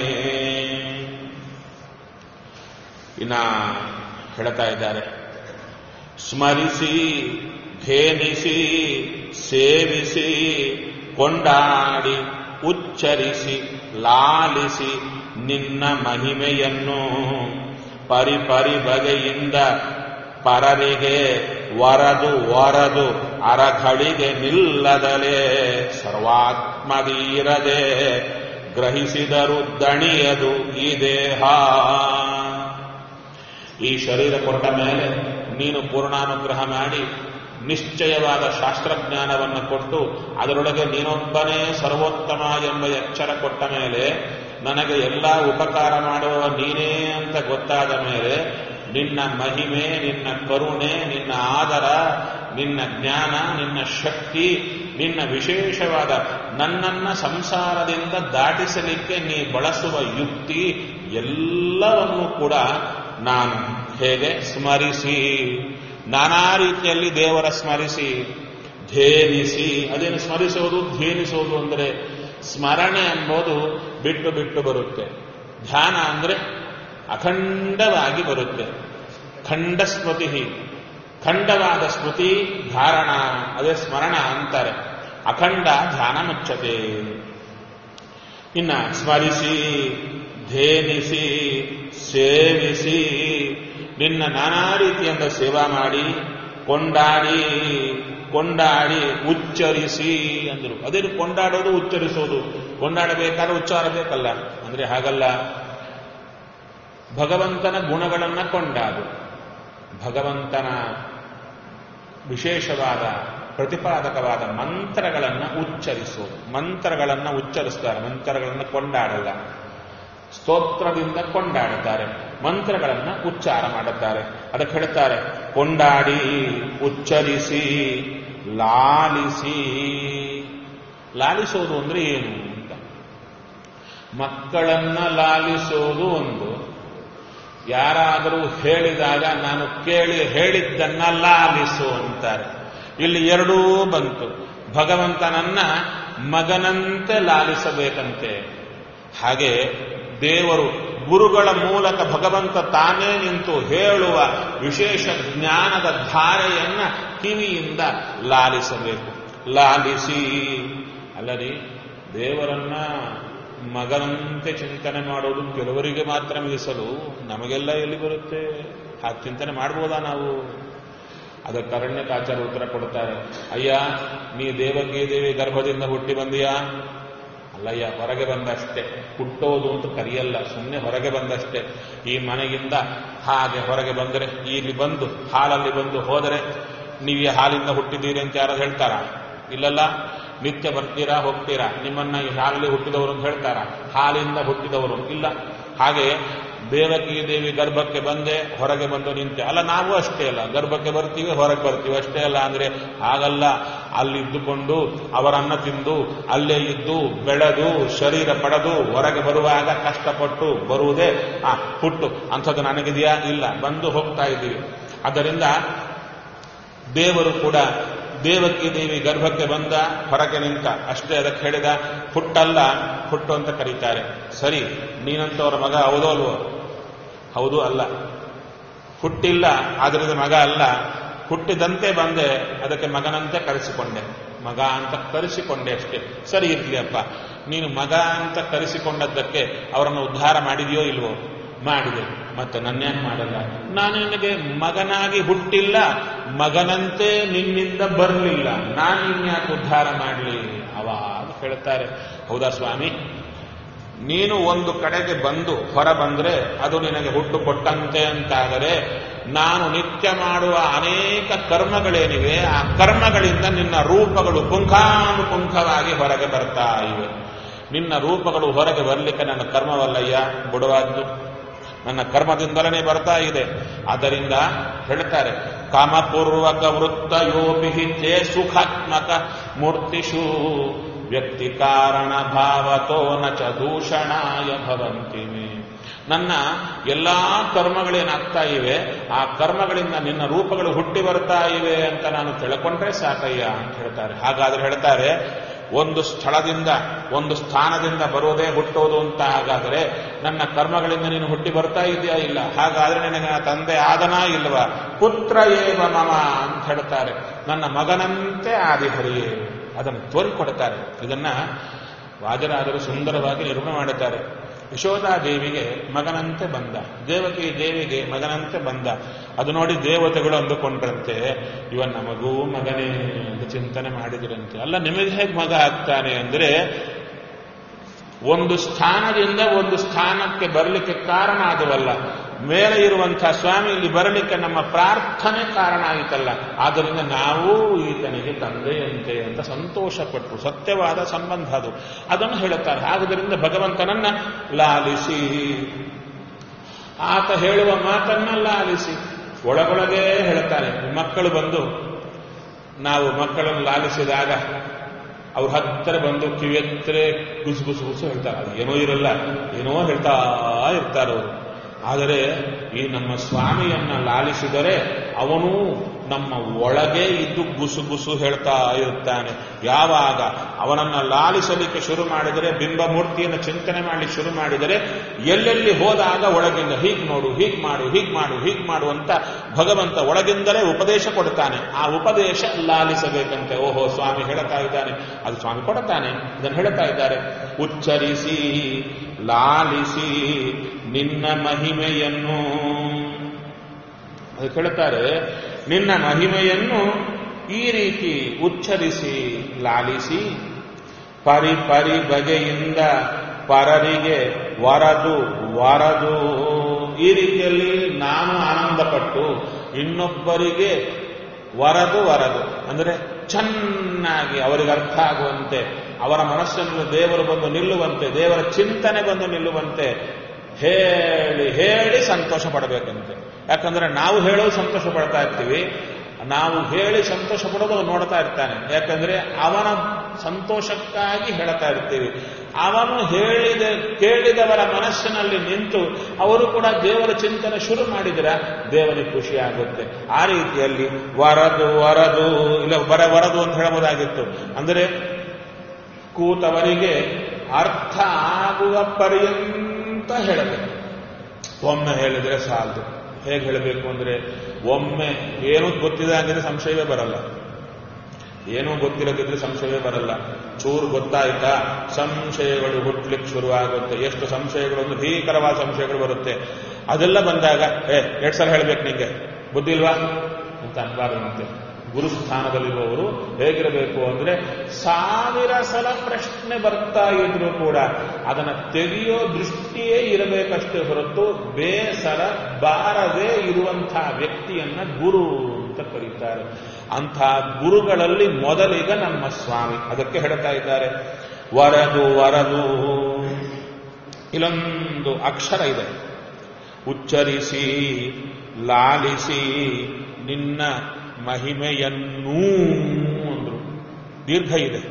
ಇನ್ನ ಹೇಳ್ತಾ ಇದ್ದಾರೆ ಸ್ಮರಿಸಿ ಧೇನಿಸಿ ಸೇವಿಸಿ ಕೊಂಡಾಡಿ ಉಚ್ಚರಿಸಿ ಲಾಲಿಸಿ ನಿನ್ನ ಮಹಿಮೆಯನ್ನು ಪರಿಪರಿ ಬಗೆಯಿಂದ ಪರರಿಗೆ ವರದು ವರದು ಅರಗಳಿಗೆ ನಿಲ್ಲದಲೇ ಸರ್ವಾತ್ಮದೀರದೆ ಗ್ರಹಿಸಿದರು ದಣಿಯದು ಈ ದೇಹ ಈ ಶರೀರ ಕೊಟ್ಟ ಮೇಲೆ ನೀನು ಪೂರ್ಣಾನುಗ್ರಹ ಮಾಡಿ ನಿಶ್ಚಯವಾದ ಶಾಸ್ತ್ರಜ್ಞಾನವನ್ನು ಕೊಟ್ಟು ಅದರೊಳಗೆ ನೀನೊಬ್ಬನೇ ಸರ್ವೋತ್ತಮ ಎಂಬ ಎಚ್ಚರ ಕೊಟ್ಟ ಮೇಲೆ ನನಗೆ ಎಲ್ಲ ಉಪಕಾರ ಮಾಡುವ ನೀನೇ ಅಂತ ಗೊತ್ತಾದ ಮೇಲೆ ನಿನ್ನ ಮಹಿಮೆ ನಿನ್ನ ಕರುಣೆ ನಿನ್ನ ಆದರ ನಿನ್ನ ಜ್ಞಾನ ನಿನ್ನ ಶಕ್ತಿ ನಿನ್ನ ವಿಶೇಷವಾದ ನನ್ನನ್ನ ಸಂಸಾರದಿಂದ ದಾಟಿಸಲಿಕ್ಕೆ ನೀ ಬಳಸುವ ಯುಕ್ತಿ ಎಲ್ಲವನ್ನೂ ಕೂಡ ನಾನು ಹೇಗೆ ಸ್ಮರಿಸಿ ನಾನಾ ರೀತಿಯಲ್ಲಿ ದೇವರ ಸ್ಮರಿಸಿ ಧೇನಿಸಿ ಅದೇನು ಸ್ಮರಿಸೋದು ಧೇನಿಸೋದು ಅಂದರೆ ಸ್ಮರಣೆ ಎಂಬುದು ಬಿಟ್ಟು ಬಿಟ್ಟು ಬರುತ್ತೆ ಧ್ಯಾನ ಅಂದರೆ ಅಖಂಡವಾಗಿ ಬರುತ್ತೆ ಖಂಡ ಸ್ಮೃತಿ ಖಂಡವಾದ ಸ್ಮೃತಿ ಧಾರಣ ಅದೇ ಸ್ಮರಣ ಅಂತಾರೆ ಅಖಂಡ ಧ್ಯಾನ ಮುಚ್ಚತೆ ಇನ್ನ ಸ್ಮರಿಸಿ ಧೇನಿಸಿ ಸೇವಿಸಿ ನಿನ್ನ ನಾನಾ ರೀತಿಯಿಂದ ಸೇವಾ ಮಾಡಿ ಕೊಂಡಾಡಿ ಕೊಂಡಾಡಿ ಉಚ್ಚರಿಸಿ ಅಂದರು ಅದೇನು ಕೊಂಡಾಡೋದು ಉಚ್ಚರಿಸೋದು ಕೊಂಡಾಡಬೇಕಾದ್ರೆ ಉಚ್ಚಾರ ಬೇಕಲ್ಲ ಅಂದ್ರೆ ಹಾಗಲ್ಲ ಭಗವಂತನ ಗುಣಗಳನ್ನು ಕೊಂಡಾಡು ಭಗವಂತನ ವಿಶೇಷವಾದ ಪ್ರತಿಪಾದಕವಾದ ಮಂತ್ರಗಳನ್ನು ಉಚ್ಚರಿಸೋದು ಮಂತ್ರಗಳನ್ನು ಉಚ್ಚರಿಸ್ತಾರೆ ಮಂತ್ರಗಳನ್ನು ಕೊಂಡಾಡಲ್ಲ ಸ್ತೋತ್ರದಿಂದ ಕೊಂಡಾಡುತ್ತಾರೆ ಮಂತ್ರಗಳನ್ನು ಉಚ್ಚಾರ ಮಾಡುತ್ತಾರೆ ಅದಕ್ಕೆ ಹೇಳ್ತಾರೆ ಕೊಂಡಾಡಿ ಉಚ್ಚರಿಸಿ ಲಾಲಿಸಿ ಲಾಲಿಸೋದು ಅಂದ್ರೆ ಏನು ಅಂತ ಮಕ್ಕಳನ್ನ ಲಾಲಿಸೋದು ಒಂದು ಯಾರಾದರೂ ಹೇಳಿದಾಗ ನಾನು ಕೇಳಿ ಹೇಳಿದ್ದನ್ನ ಲಾಲಿಸು ಅಂತಾರೆ ಇಲ್ಲಿ ಎರಡೂ ಬಂತು ಭಗವಂತನನ್ನ ಮಗನಂತೆ ಲಾಲಿಸಬೇಕಂತೆ ಹಾಗೆ ದೇವರು ಗುರುಗಳ ಮೂಲಕ ಭಗವಂತ ತಾನೇ ನಿಂತು ಹೇಳುವ ವಿಶೇಷ ಜ್ಞಾನದ ಧಾರೆಯನ್ನ ಕಿವಿಯಿಂದ ಲಾಲಿಸಬೇಕು ಲಾಲಿಸಿ ಅಲ್ಲರಿ ದೇವರನ್ನ ಮಗನಂತೆ ಚಿಂತನೆ ಮಾಡೋದು ಕೆಲವರಿಗೆ ಮಾತ್ರ ಮೀಸಲು ನಮಗೆಲ್ಲ ಎಲ್ಲಿ ಬರುತ್ತೆ ಹಾಗೆ ಚಿಂತನೆ ಮಾಡ್ಬೋದಾ ನಾವು ಅದಕ್ಕೆ ಅರಣ್ಯಕಾಚಾರ ಉತ್ತರ ಕೊಡ್ತಾರೆ ಅಯ್ಯ ನೀ ದೇವಕಿ ದೇವಿ ಗರ್ಭದಿಂದ ಹುಟ್ಟಿ ಬಂದಿಯಾ ಅಲ್ಲಯ್ಯ ಹೊರಗೆ ಬಂದಷ್ಟೇ ಹುಟ್ಟೋದು ಅಂತ ಕರೆಯಲ್ಲ ಸುಮ್ಮನೆ ಹೊರಗೆ ಬಂದಷ್ಟೇ ಈ ಮನೆಯಿಂದ ಹಾಗೆ ಹೊರಗೆ ಬಂದರೆ ಇಲ್ಲಿ ಬಂದು ಹಾಲಲ್ಲಿ ಬಂದು ಹೋದರೆ ನೀವು ಈ ಹಾಲಿಂದ ಹುಟ್ಟಿದ್ದೀರಿ ಅಂತ ಯಾರು ಹೇಳ್ತಾರ ಇಲ್ಲಲ್ಲ ನಿತ್ಯ ಬರ್ತೀರಾ ಹೋಗ್ತೀರಾ ನಿಮ್ಮನ್ನ ಈ ಹಾಲಲ್ಲಿ ಹುಟ್ಟಿದವರು ಅಂತ ಹೇಳ್ತಾರ ಹಾಲಿಂದ ಹುಟ್ಟಿದವರು ಇಲ್ಲ ಹಾಗೆ ದೇವಕಿ ದೇವಿ ಗರ್ಭಕ್ಕೆ ಬಂದೆ ಹೊರಗೆ ಬಂದು ನಿಂತೆ ಅಲ್ಲ ನಾವು ಅಷ್ಟೇ ಅಲ್ಲ ಗರ್ಭಕ್ಕೆ ಬರ್ತೀವಿ ಹೊರಗೆ ಬರ್ತೀವಿ ಅಷ್ಟೇ ಅಲ್ಲ ಅಂದ್ರೆ ಹಾಗಲ್ಲ ಅಲ್ಲಿದ್ದುಕೊಂಡು ಅವರನ್ನ ತಿಂದು ಅಲ್ಲೇ ಇದ್ದು ಬೆಳೆದು ಶರೀರ ಪಡೆದು ಹೊರಗೆ ಬರುವಾಗ ಕಷ್ಟಪಟ್ಟು ಬರುವುದೇ ಆ ಹುಟ್ಟು ಅಂಥದ್ದು ನನಗಿದೆಯಾ ಇಲ್ಲ ಬಂದು ಹೋಗ್ತಾ ಇದ್ದೀವಿ ಆದ್ದರಿಂದ ದೇವರು ಕೂಡ ದೇವಕಿ ದೇವಿ ಗರ್ಭಕ್ಕೆ ಬಂದ ಹೊರಗೆ ನಿಂತ ಅಷ್ಟೇ ಅದಕ್ಕೆ ಹೇಳಿದ ಹುಟ್ಟಲ್ಲ ಹುಟ್ಟು ಅಂತ ಕರೀತಾರೆ ಸರಿ ನೀನಂತವರ ಮಗ ಹೌದೋ ಅಲ್ವೋ ಹೌದು ಅಲ್ಲ ಹುಟ್ಟಿಲ್ಲ ಆದ್ರಿಂದ ಮಗ ಅಲ್ಲ ಹುಟ್ಟಿದಂತೆ ಬಂದೆ ಅದಕ್ಕೆ ಮಗನಂತೆ ಕರೆಸಿಕೊಂಡೆ ಮಗ ಅಂತ ಕರೆಸಿಕೊಂಡೆ ಅಷ್ಟೇ ಸರಿ ಇರ್ಲಿ ಅಪ್ಪ ನೀನು ಮಗ ಅಂತ ಕರೆಸಿಕೊಂಡದ್ದಕ್ಕೆ ಅವರನ್ನು ಉದ್ಧಾರ ಮಾಡಿದೆಯೋ ಇಲ್ವೋ ಮಾಡಿದೆ ಮತ್ತೆ ನನ್ನೇನು ಮಾಡಲ್ಲ ನಾನು ನಿನಗೆ ಮಗನಾಗಿ ಹುಟ್ಟಿಲ್ಲ ಮಗನಂತೆ ನಿನ್ನಿಂದ ಬರಲಿಲ್ಲ ನಾನು ಇನ್ಯಾಕೆ ಉದ್ಧಾರ ಮಾಡಲಿ ಅವಾಗ ಹೇಳ್ತಾರೆ ಹೌದಾ ಸ್ವಾಮಿ ನೀನು ಒಂದು ಕಡೆಗೆ ಬಂದು ಹೊರ ಬಂದ್ರೆ ಅದು ನಿನಗೆ ಹುಟ್ಟು ಕೊಟ್ಟಂತೆ ಅಂತಾದರೆ ನಾನು ನಿತ್ಯ ಮಾಡುವ ಅನೇಕ ಕರ್ಮಗಳೇನಿವೆ ಆ ಕರ್ಮಗಳಿಂದ ನಿನ್ನ ರೂಪಗಳು ಪುಂಖಾನುಪುಂಖವಾಗಿ ಹೊರಗೆ ಬರ್ತಾ ಇವೆ ನಿನ್ನ ರೂಪಗಳು ಹೊರಗೆ ಬರಲಿಕ್ಕೆ ನನ್ನ ಕರ್ಮವಲ್ಲಯ್ಯ ಬುಡವಾದ್ದು ನನ್ನ ಕರ್ಮದಿಂದಲೇ ಬರ್ತಾ ಇದೆ ಆದ್ದರಿಂದ ಹೇಳ್ತಾರೆ ಕಾಮಪೂರ್ವಕ ವೃತ್ತ ಯೋಪಿ ತೇ ಸುಖಾತ್ಮಕ ಮೂರ್ತಿಷು ವ್ಯಕ್ತಿ ಕಾರಣ ಭಾವತೋ ನ ಚ ದೂಷಣಾಯ ಭವಂತಿ ಮೇ ನನ್ನ ಎಲ್ಲಾ ಕರ್ಮಗಳೇನಾಗ್ತಾ ಇವೆ ಆ ಕರ್ಮಗಳಿಂದ ನಿನ್ನ ರೂಪಗಳು ಹುಟ್ಟಿ ಬರ್ತಾ ಇವೆ ಅಂತ ನಾನು ತಿಳ್ಕೊಂಡ್ರೆ ಸಾಕಯ್ಯ ಅಂತ ಹೇಳ್ತಾರೆ ಹಾಗಾದ್ರೆ ಹೇಳ್ತಾರೆ ಒಂದು ಸ್ಥಳದಿಂದ ಒಂದು ಸ್ಥಾನದಿಂದ ಬರೋದೇ ಹುಟ್ಟೋದು ಅಂತ ಹಾಗಾದರೆ ನನ್ನ ಕರ್ಮಗಳಿಂದ ನೀನು ಹುಟ್ಟಿ ಬರ್ತಾ ಇದೆಯಾ ಇಲ್ಲ ಹಾಗಾದ್ರೆ ನಿನಗೆ ತಂದೆ ಆದನಾ ಇಲ್ವಾ ಪುತ್ರ ಏವ ಮಮ ಅಂತ ಹೇಳ್ತಾರೆ ನನ್ನ ಮಗನಂತೆ ಆದಿಹರಿಯೇ ಅದನ್ನು ತೋರಿಕೊಡ್ತಾರೆ ಇದನ್ನ ವಾಜರಾದರು ಸುಂದರವಾಗಿ ನಿರ್ಮಾಣ ಮಾಡುತ್ತಾರೆ ಯಶೋಧಾದೇವಿಗೆ ಮಗನಂತೆ ಬಂದ ದೇವಕಿ ದೇವಿಗೆ ಮಗನಂತೆ ಬಂದ ಅದು ನೋಡಿ ದೇವತೆಗಳು ಅಂದುಕೊಂಡ್ರಂತೆ ಇವ ನಮಗೂ ಮಗನೇ ಎಂದು ಚಿಂತನೆ ಮಾಡಿದ್ರಂತೆ ಅಲ್ಲ ನಿಮಗೆ ಹೇಗೆ ಮಗ ಆಗ್ತಾನೆ ಅಂದ್ರೆ ಒಂದು ಸ್ಥಾನದಿಂದ ಒಂದು ಸ್ಥಾನಕ್ಕೆ ಬರಲಿಕ್ಕೆ ಕಾರಣ ಆದವಲ್ಲ ಮೇಲೆ ಇರುವಂತಹ ಸ್ವಾಮಿ ಇಲ್ಲಿ ಬರಲಿಕ್ಕೆ ನಮ್ಮ ಪ್ರಾರ್ಥನೆ ಕಾರಣ ಆಯಿತಲ್ಲ ಆದ್ದರಿಂದ ನಾವು ಈತನಿಗೆ ತಂದೆಯಂತೆ ಅಂತ ಸಂತೋಷಪಟ್ಟರು ಸತ್ಯವಾದ ಸಂಬಂಧ ಅದು ಅದನ್ನು ಹೇಳುತ್ತಾರೆ ಆದ್ದರಿಂದ ಭಗವಂತನನ್ನ ಲಾಲಿಸಿ ಆತ ಹೇಳುವ ಮಾತನ್ನೆಲ್ಲ ಆಲಿಸಿ ಒಳಗೊಳಗೇ ಹೇಳುತ್ತಾನೆ ಮಕ್ಕಳು ಬಂದು ನಾವು ಮಕ್ಕಳನ್ನು ಲಾಲಿಸಿದಾಗ ಅವ್ರ ಹತ್ತಿರ ಬಂದು ಕಿವಿಯತ್ತರೆ ಗುಸು ಗುಸು ಗುಸು ಹೇಳ್ತಾರೆ ಅದು ಏನೋ ಇರಲ್ಲ ಏನೋ ಹೇಳ್ತಾ ಇರ್ತಾರೆ ಅವರು ಆದರೆ ಈ ನಮ್ಮ ಸ್ವಾಮಿಯನ್ನ ಲಾಲಿಸಿದರೆ ಅವನು ನಮ್ಮ ಒಳಗೆ ಇದ್ದು ಗುಸು ಗುಸು ಹೇಳ್ತಾ ಇರುತ್ತಾನೆ ಯಾವಾಗ ಅವನನ್ನ ಲಾಲಿಸಲಿಕ್ಕೆ ಶುರು ಮಾಡಿದರೆ ಬಿಂಬ ಮೂರ್ತಿಯನ್ನು ಚಿಂತನೆ ಮಾಡಲಿಕ್ಕೆ ಶುರು ಮಾಡಿದರೆ ಎಲ್ಲೆಲ್ಲಿ ಹೋದಾಗ ಒಳಗಿಂದ ಹೀಗ್ ನೋಡು ಹೀಗ್ ಮಾಡು ಹೀಗ್ ಮಾಡು ಹೀಗ್ ಮಾಡು ಅಂತ ಭಗವಂತ ಒಳಗಿಂದಲೇ ಉಪದೇಶ ಕೊಡ್ತಾನೆ ಆ ಉಪದೇಶ ಲಾಲಿಸಬೇಕಂತೆ ಓಹೋ ಸ್ವಾಮಿ ಹೇಳ್ತಾ ಇದ್ದಾನೆ ಅದು ಸ್ವಾಮಿ ಕೊಡುತ್ತಾನೆ ಇದನ್ನು ಹೇಳ್ತಾ ಇದ್ದಾರೆ ಉಚ್ಚರಿಸಿ ಲಾಲಿಸಿ ನಿನ್ನ ಮಹಿಮೆಯನ್ನು ಅದು ಕೇಳುತ್ತಾರೆ ನಿನ್ನ ಮಹಿಮೆಯನ್ನು ಈ ರೀತಿ ಉಚ್ಚರಿಸಿ ಲಾಲಿಸಿ ಪರಿ ಪರಿ ಬಗೆಯಿಂದ ಪರರಿಗೆ ವರದು ವರದು ಈ ರೀತಿಯಲ್ಲಿ ನಾನು ಆನಂದಪಟ್ಟು ಇನ್ನೊಬ್ಬರಿಗೆ ವರದು ವರದು ಅಂದರೆ ಚೆನ್ನಾಗಿ ಅವರಿಗೆ ಅರ್ಥ ಆಗುವಂತೆ ಅವರ ಮನಸ್ಸನ್ನು ದೇವರು ಬಂದು ನಿಲ್ಲುವಂತೆ ದೇವರ ಚಿಂತನೆ ಬಂದು ನಿಲ್ಲುವಂತೆ ಹೇಳಿ ಹೇಳಿ ಸಂತೋಷ ಪಡಬೇಕಂತೆ ಯಾಕಂದ್ರೆ ನಾವು ಹೇಳೋದು ಸಂತೋಷ ಪಡ್ತಾ ಇರ್ತೀವಿ ನಾವು ಹೇಳಿ ಸಂತೋಷ ಪಡೋದು ಅವ್ನು ನೋಡ್ತಾ ಇರ್ತಾನೆ ಯಾಕಂದ್ರೆ ಅವನ ಸಂತೋಷಕ್ಕಾಗಿ ಹೇಳ್ತಾ ಇರ್ತೀವಿ ಅವನು ಹೇಳಿದ ಕೇಳಿದವರ ಮನಸ್ಸಿನಲ್ಲಿ ನಿಂತು ಅವರು ಕೂಡ ದೇವರ ಚಿಂತನೆ ಶುರು ಮಾಡಿದ್ರೆ ದೇವರಿಗೆ ಖುಷಿ ಆಗುತ್ತೆ ಆ ರೀತಿಯಲ್ಲಿ ವರದು ವರದು ಇಲ್ಲ ಬರ ವರದು ಅಂತ ಹೇಳಬಹುದಾಗಿತ್ತು ಅಂದರೆ ಕೂತವರಿಗೆ ಅರ್ಥ ಆಗುವ ಪರ್ಯಂತ ಹೇಳಬೇಕು ಒಮ್ಮೆ ಹೇಳಿದ್ರೆ ಸಾಲದು ಹೇಗೆ ಹೇಳಬೇಕು ಅಂದ್ರೆ ಒಮ್ಮೆ ಏನೂ ಗೊತ್ತಿದಾಗಿದ್ರೆ ಸಂಶಯವೇ ಬರಲ್ಲ ಏನೂ ಗೊತ್ತಿರದಿದ್ರೆ ಸಂಶಯವೇ ಬರಲ್ಲ ಚೂರು ಗೊತ್ತಾಯ್ತಾ ಸಂಶಯಗಳು ಹುಟ್ಲಿಕ್ಕೆ ಶುರುವಾಗುತ್ತೆ ಎಷ್ಟು ಸಂಶಯಗಳು ಒಂದು ಭೀಕರವಾದ ಸಂಶಯಗಳು ಬರುತ್ತೆ ಅದೆಲ್ಲ ಬಂದಾಗ ಏ ಎರಡು ಸಲ ಹೇಳ್ಬೇಕು ನಿಂಗೆ ಬುದ್ಧಿ ಇಲ್ವಾ ಅಂತ ಅನ್ಬಾರ್ದಂತೆ ಗುರುಸ್ಥಾನದಲ್ಲಿರುವವರು ಹೇಗಿರಬೇಕು ಅಂದ್ರೆ ಸಾವಿರ ಸಲ ಪ್ರಶ್ನೆ ಬರ್ತಾ ಇದ್ರು ಕೂಡ ಅದನ್ನ ತೆಗೆಯೋ ದೃಷ್ಟಿಯೇ ಇರಬೇಕಷ್ಟೇ ಹೊರತು ಬೇಸರ ಬಾರದೇ ಇರುವಂತಹ ವ್ಯಕ್ತಿಯನ್ನ ಗುರು ಅಂತ ಕರೀತಾರೆ ಅಂಥ ಗುರುಗಳಲ್ಲಿ ಮೊದಲಿಗ ನಮ್ಮ ಸ್ವಾಮಿ ಅದಕ್ಕೆ ಹೇಳ್ತಾ ಇದ್ದಾರೆ ವರದು ವರದು ಇಲ್ಲೊಂದು ಅಕ್ಷರ ಇದೆ ಉಚ್ಚರಿಸಿ ಲಾಲಿಸಿ ನಿನ್ನ ಮಹಿಮೆಯನ್ನೂ ಅಂದ್ರು ದೀರ್ಘ ಇದೆ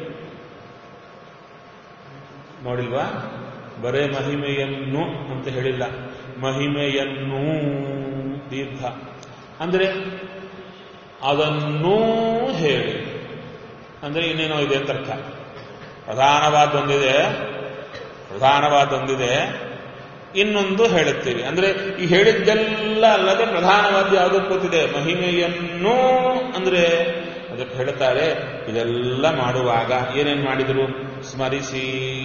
ನೋಡಿಲ್ವಾ ಬರೇ ಮಹಿಮೆಯನ್ನು ಅಂತ ಹೇಳಿಲ್ಲ ಮಹಿಮೆಯನ್ನೂ ದೀರ್ಘ ಅಂದ್ರೆ ಅದನ್ನೂ ಹೇಳಿ ಅಂದ್ರೆ ಇನ್ನೇನೋ ಇದೆ ಅಂತ ಅರ್ಥ ಪ್ರಧಾನವಾದೊಂದಿದೆ ಪ್ರಧಾನವಾದೊಂದಿದೆ ಇನ್ನೊಂದು ಹೇಳುತ್ತೀವಿ ಅಂದ್ರೆ ಈ ಹೇಳಿದ್ದೆಲ್ಲ ಅಲ್ಲದೆ ಪ್ರಧಾನವಾದ ಯಾವುದು ಕೂತಿದೆ ಮಹಿಮೆಯನ್ನು ಅಂದ್ರೆ ಅದಕ್ಕೆ ಹೇಳ್ತಾರೆ ಇದೆಲ್ಲ ಮಾಡುವಾಗ ಏನೇನ್ ಮಾಡಿದ್ರು ಸ್ಮರಿಸಿ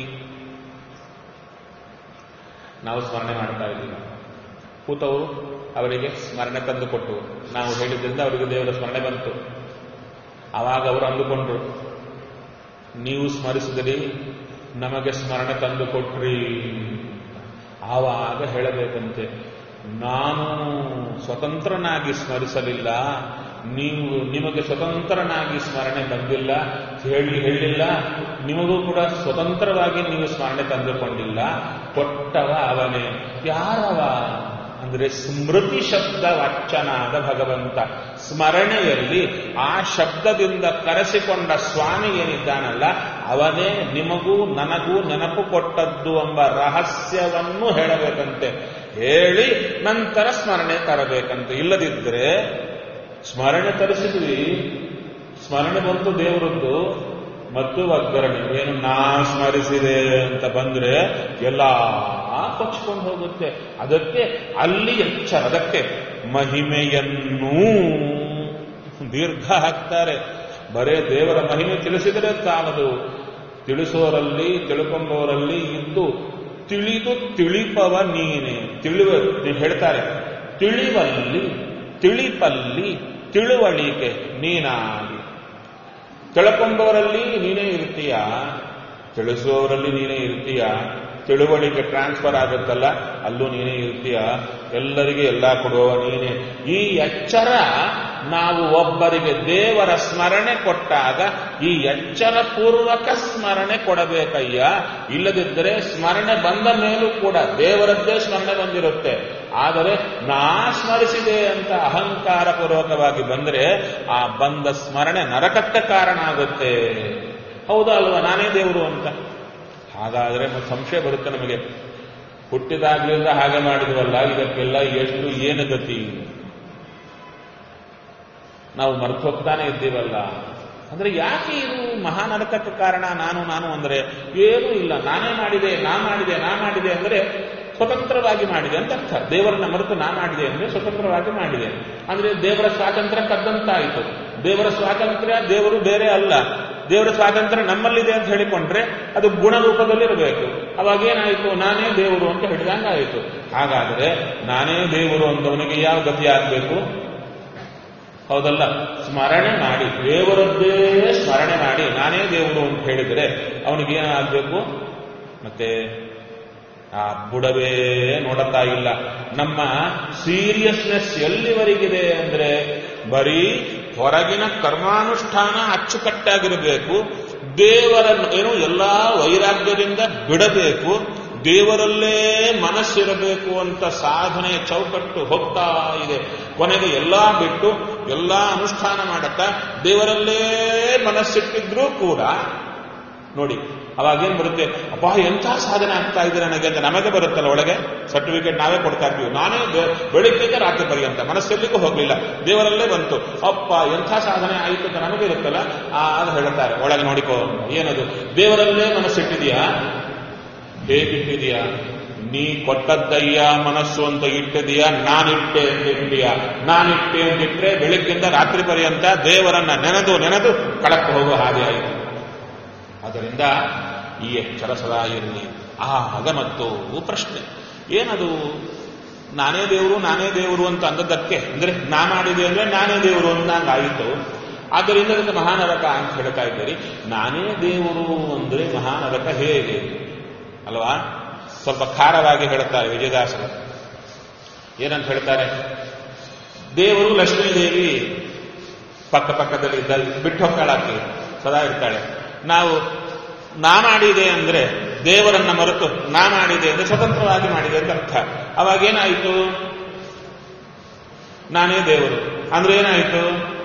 ನಾವು ಸ್ಮರಣೆ ಮಾಡ್ತಾ ಇದ್ದೀವಿ ಕೂತವರು ಅವರಿಗೆ ಸ್ಮರಣೆ ತಂದು ಕೊಟ್ಟು ನಾವು ಹೇಳಿದ್ರಿಂದ ಅವರಿಗೆ ದೇವರ ಸ್ಮರಣೆ ಬಂತು ಆವಾಗ ಅವರು ಅಂದುಕೊಂಡ್ರು ನೀವು ಸ್ಮರಿಸಿದ್ರಿ ನಮಗೆ ಸ್ಮರಣೆ ತಂದು ಕೊಟ್ರಿ ಆವಾಗ ಹೇಳಬೇಕಂತೆ ನಾನು ಸ್ವತಂತ್ರನಾಗಿ ಸ್ಮರಿಸಲಿಲ್ಲ ನೀವು ನಿಮಗೆ ಸ್ವತಂತ್ರನಾಗಿ ಸ್ಮರಣೆ ಬಂದಿಲ್ಲ ಹೇಳಿ ಹೇಳಿಲ್ಲ ನಿಮಗೂ ಕೂಡ ಸ್ವತಂತ್ರವಾಗಿ ನೀವು ಸ್ಮರಣೆ ತಂದುಕೊಂಡಿಲ್ಲ ಕೊಟ್ಟವ ಅವನೇ ಯಾರವ ಅಂದ್ರೆ ಸ್ಮೃತಿ ಶಬ್ದ ವಾಚನಾದ ಭಗವಂತ ಸ್ಮರಣೆಯಲ್ಲಿ ಆ ಶಬ್ದದಿಂದ ಕರೆಸಿಕೊಂಡ ಸ್ವಾಮಿ ಏನಿದ್ದಾನಲ್ಲ ಅವನೇ ನಿಮಗೂ ನನಗೂ ನೆನಪು ಕೊಟ್ಟದ್ದು ಎಂಬ ರಹಸ್ಯವನ್ನು ಹೇಳಬೇಕಂತೆ ಹೇಳಿ ನಂತರ ಸ್ಮರಣೆ ತರಬೇಕಂತೆ ಇಲ್ಲದಿದ್ದರೆ ಸ್ಮರಣೆ ತರಿಸಿದ್ವಿ ಸ್ಮರಣೆ ಬಂತು ದೇವರದ್ದು ಮತ್ತು ಒಗ್ಗರಣೆ ಏನು ನಾ ಸ್ಮರಿಸಿದೆ ಅಂತ ಬಂದ್ರೆ ಎಲ್ಲ ಕೊಚ್ಕೊಂಡು ಹೋಗುತ್ತೆ ಅದಕ್ಕೆ ಅಲ್ಲಿ ಎಚ್ಚರ ಅದಕ್ಕೆ ಮಹಿಮೆಯನ್ನೂ ದೀರ್ಘ ಹಾಕ್ತಾರೆ ಬರೇ ದೇವರ ಮಹಿಮೆ ತಿಳಿಸಿದರೆ ಸಾಲದು ತಿಳಿಸೋರಲ್ಲಿ ತಿಳ್ಕೊಂಡವರಲ್ಲಿ ಇದ್ದು ತಿಳಿದು ತಿಳಿಪವ ನೀನೆ ತಿಳಿವ ಹೇಳ್ತಾರೆ ತಿಳಿವಲ್ಲಿ ತಿಳಿಪಲ್ಲಿ ತಿಳುವಳಿಕೆ ನೀನಾಗಿ ತಿಳ್ಕೊಂಡವರಲ್ಲಿ ನೀನೇ ಇರ್ತೀಯ ತಿಳಿಸುವವರಲ್ಲಿ ನೀನೇ ಇರ್ತೀಯ ತಿಳುವಳಿಕೆ ಟ್ರಾನ್ಸ್ಫರ್ ಆಗುತ್ತಲ್ಲ ಅಲ್ಲೂ ನೀನೇ ಇರ್ತೀಯ ಎಲ್ಲರಿಗೆ ಎಲ್ಲ ಕೊಡುವ ನೀನೇ ಈ ಎಚ್ಚರ ನಾವು ಒಬ್ಬರಿಗೆ ದೇವರ ಸ್ಮರಣೆ ಕೊಟ್ಟಾಗ ಈ ಎಚ್ಚರ ಪೂರ್ವಕ ಸ್ಮರಣೆ ಕೊಡಬೇಕಯ್ಯ ಇಲ್ಲದಿದ್ದರೆ ಸ್ಮರಣೆ ಬಂದ ಮೇಲೂ ಕೂಡ ದೇವರದ್ದೇ ಸ್ಮರಣೆ ಬಂದಿರುತ್ತೆ ಆದರೆ ನಾ ಸ್ಮರಿಸಿದೆ ಅಂತ ಅಹಂಕಾರ ಪೂರ್ವಕವಾಗಿ ಬಂದರೆ ಆ ಬಂದ ಸ್ಮರಣೆ ನರಕಕ್ಕೆ ಕಾರಣ ಆಗುತ್ತೆ ಹೌದಾ ಅಲ್ವಾ ನಾನೇ ದೇವರು ಅಂತ ಹಾಗಾದ್ರೆ ಮತ್ತೆ ಸಂಶಯ ಬರುತ್ತೆ ನಮಗೆ ಹುಟ್ಟಿದಾಗ್ಲಿಂದ ಹಾಗೆ ಮಾಡಿದ್ವಲ್ಲ ಇದಕ್ಕೆಲ್ಲ ಎಷ್ಟು ಏನು ಗತಿ ನಾವು ಮರೆತು ಹೋಗ್ತಾನೆ ಇದ್ದೀವಲ್ಲ ಅಂದ್ರೆ ಯಾಕೆ ಇದು ಮಹಾನರಕಕ್ಕೆ ಕಾರಣ ನಾನು ನಾನು ಅಂದ್ರೆ ಏನೂ ಇಲ್ಲ ನಾನೇ ಮಾಡಿದೆ ನಾ ಮಾಡಿದೆ ನಾ ಮಾಡಿದೆ ಅಂದ್ರೆ ಸ್ವತಂತ್ರವಾಗಿ ಮಾಡಿದೆ ಅಂತ ಅರ್ಥ ದೇವರನ್ನ ಮರೆತು ನಾ ಮಾಡಿದೆ ಅಂದ್ರೆ ಸ್ವತಂತ್ರವಾಗಿ ಮಾಡಿದೆ ಅಂದ್ರೆ ದೇವರ ಸ್ವಾತಂತ್ರ್ಯ ಕದ್ದಂತಾಯಿತು ದೇವರ ಸ್ವಾತಂತ್ರ್ಯ ದೇವರು ಬೇರೆ ಅಲ್ಲ ದೇವರ ಸ್ವಾತಂತ್ರ್ಯ ನಮ್ಮಲ್ಲಿದೆ ಅಂತ ಹೇಳಿಕೊಂಡ್ರೆ ಅದು ಗುಣರೂಪದಲ್ಲಿರಬೇಕು ಅವಾಗೇನಾಯಿತು ನಾನೇ ದೇವರು ಅಂತ ಹಿಡಿದಂಗಾಯಿತು ಹಾಗಾದರೆ ನಾನೇ ದೇವರು ಅಂತವನಿಗೆ ಯಾವ ಗತಿ ಆಗಬೇಕು ಹೌದಲ್ಲ ಸ್ಮರಣೆ ಮಾಡಿ ದೇವರದ್ದೇ ಸ್ಮರಣೆ ಮಾಡಿ ನಾನೇ ದೇವರು ಅಂತ ಹೇಳಿದರೆ ಅವನಿಗೆ ಏನಾಗಬೇಕು ಮತ್ತೆ ಆ ಬುಡವೇ ನೋಡುತ್ತಾ ಇಲ್ಲ ನಮ್ಮ ಸೀರಿಯಸ್ನೆಸ್ ಎಲ್ಲಿವರೆಗಿದೆ ಅಂದ್ರೆ ಬರೀ ಹೊರಗಿನ ಕರ್ಮಾನುಷ್ಠಾನ ಅಚ್ಚುಕಟ್ಟಾಗಿರಬೇಕು ದೇವರನ್ನು ಏನು ಎಲ್ಲಾ ವೈರಾಗ್ಯದಿಂದ ಬಿಡಬೇಕು ದೇವರಲ್ಲೇ ಮನಸ್ಸಿರಬೇಕು ಅಂತ ಸಾಧನೆಯ ಚೌಕಟ್ಟು ಹೋಗ್ತಾ ಇದೆ ಕೊನೆಗೆ ಎಲ್ಲಾ ಬಿಟ್ಟು ಎಲ್ಲಾ ಅನುಷ್ಠಾನ ಮಾಡುತ್ತಾ ದೇವರಲ್ಲೇ ಮನಸ್ಸಿಟ್ಟಿದ್ರೂ ಕೂಡ ನೋಡಿ ಅವಾಗೇನ್ ಬರುತ್ತೆ ಅಪ್ಪ ಎಂಥ ಸಾಧನೆ ಆಗ್ತಾ ಇದೆ ನನಗೆ ಅಂತ ನಮಗೆ ಬರುತ್ತಲ್ಲ ಒಳಗೆ ಸರ್ಟಿಫಿಕೇಟ್ ನಾವೇ ಕೊಡ್ತಾ ಇರ್ತೀವಿ ನಾನೇ ಬೆಳಿಗ್ಗೆ ರಾತ್ರಿ ಪರ್ಯಂತ ಮನಸ್ಸೆಲ್ಲಿಗೂ ಹೋಗ್ಲಿಲ್ಲ ದೇವರಲ್ಲೇ ಬಂತು ಅಪ್ಪ ಎಂಥ ಸಾಧನೆ ಆಯಿತು ಅಂತ ನಮಗೆ ಇರುತ್ತಲ್ಲ ಆ ಅದು ಹೇಳ್ತಾರೆ ಒಳಗೆ ನೋಡಿಕೋ ಏನದು ದೇವರಲ್ಲೇ ಮನಸ್ಸಿಟ್ಟಿದೆಯಾ ಹೇಗಿಟ್ಟಿದೆಯಾ ನೀ ಕೊಟ್ಟದ್ದಯ್ಯ ಮನಸ್ಸು ಅಂತ ಇಟ್ಟಿದೀಯಾ ನಾನಿಟ್ಟೆ ಅಂತ ಇಟ್ಟಿದೀಯಾ ನಾನಿಟ್ಟೆ ಅಂತಿಟ್ರೆ ಬೆಳಿಗ್ಗಿಂದ ರಾತ್ರಿ ಪರ್ಯಂತ ದೇವರನ್ನ ನೆನೆದು ನೆನೆದು ಕಳಕ್ಕೆ ಹೋಗೋ ಹಾಗೆ ಆಯಿತು ಅದರಿಂದ ಈ ಎಚ್ಚರ ಸದಾ ಇರಲಿ ಆಗ ಮತ್ತು ಪ್ರಶ್ನೆ ಏನದು ನಾನೇ ದೇವರು ನಾನೇ ದೇವರು ಅಂತ ಅಂದದ್ದಕ್ಕೆ ಅಂದ್ರೆ ನಾ ಮಾಡಿದೆ ಅಂದ್ರೆ ನಾನೇ ದೇವರು ಅಂದಂಗಾಯಿತು ಆದ್ದರಿಂದ ಅದಕ್ಕೆ ಮಹಾನರಕ ಅಂತ ಹೇಳ್ತಾ ಇದ್ದೀರಿ ನಾನೇ ದೇವರು ಅಂದ್ರೆ ಮಹಾನರಕ ಹೇಗೆ ಅಲ್ವಾ ಸ್ವಲ್ಪ ಖಾರವಾಗಿ ಹೇಳುತ್ತಾರೆ ವಿಜಯದಾಸರು ಏನಂತ ಹೇಳ್ತಾರೆ ದೇವರು ಲಕ್ಷ್ಮೀದೇವಿ ಪಕ್ಕ ಪಕ್ಕದಲ್ಲಿ ಇದ್ದ ಬಿಟ್ಟು ಹೋಗ್ತಾಳಾಕಿ ಸದಾ ಇರ್ತಾಳೆ ನಾವು ನಾ ಮಾಡಿದೆ ಅಂದ್ರೆ ದೇವರನ್ನ ಮರೆತು ನಾ ಮಾಡಿದೆ ಅಂದ್ರೆ ಸ್ವತಂತ್ರವಾಗಿ ಮಾಡಿದೆ ಅಂತ ಅರ್ಥ ಅವಾಗೇನಾಯಿತು ನಾನೇ ದೇವರು ಅಂದ್ರೆ ಏನಾಯಿತು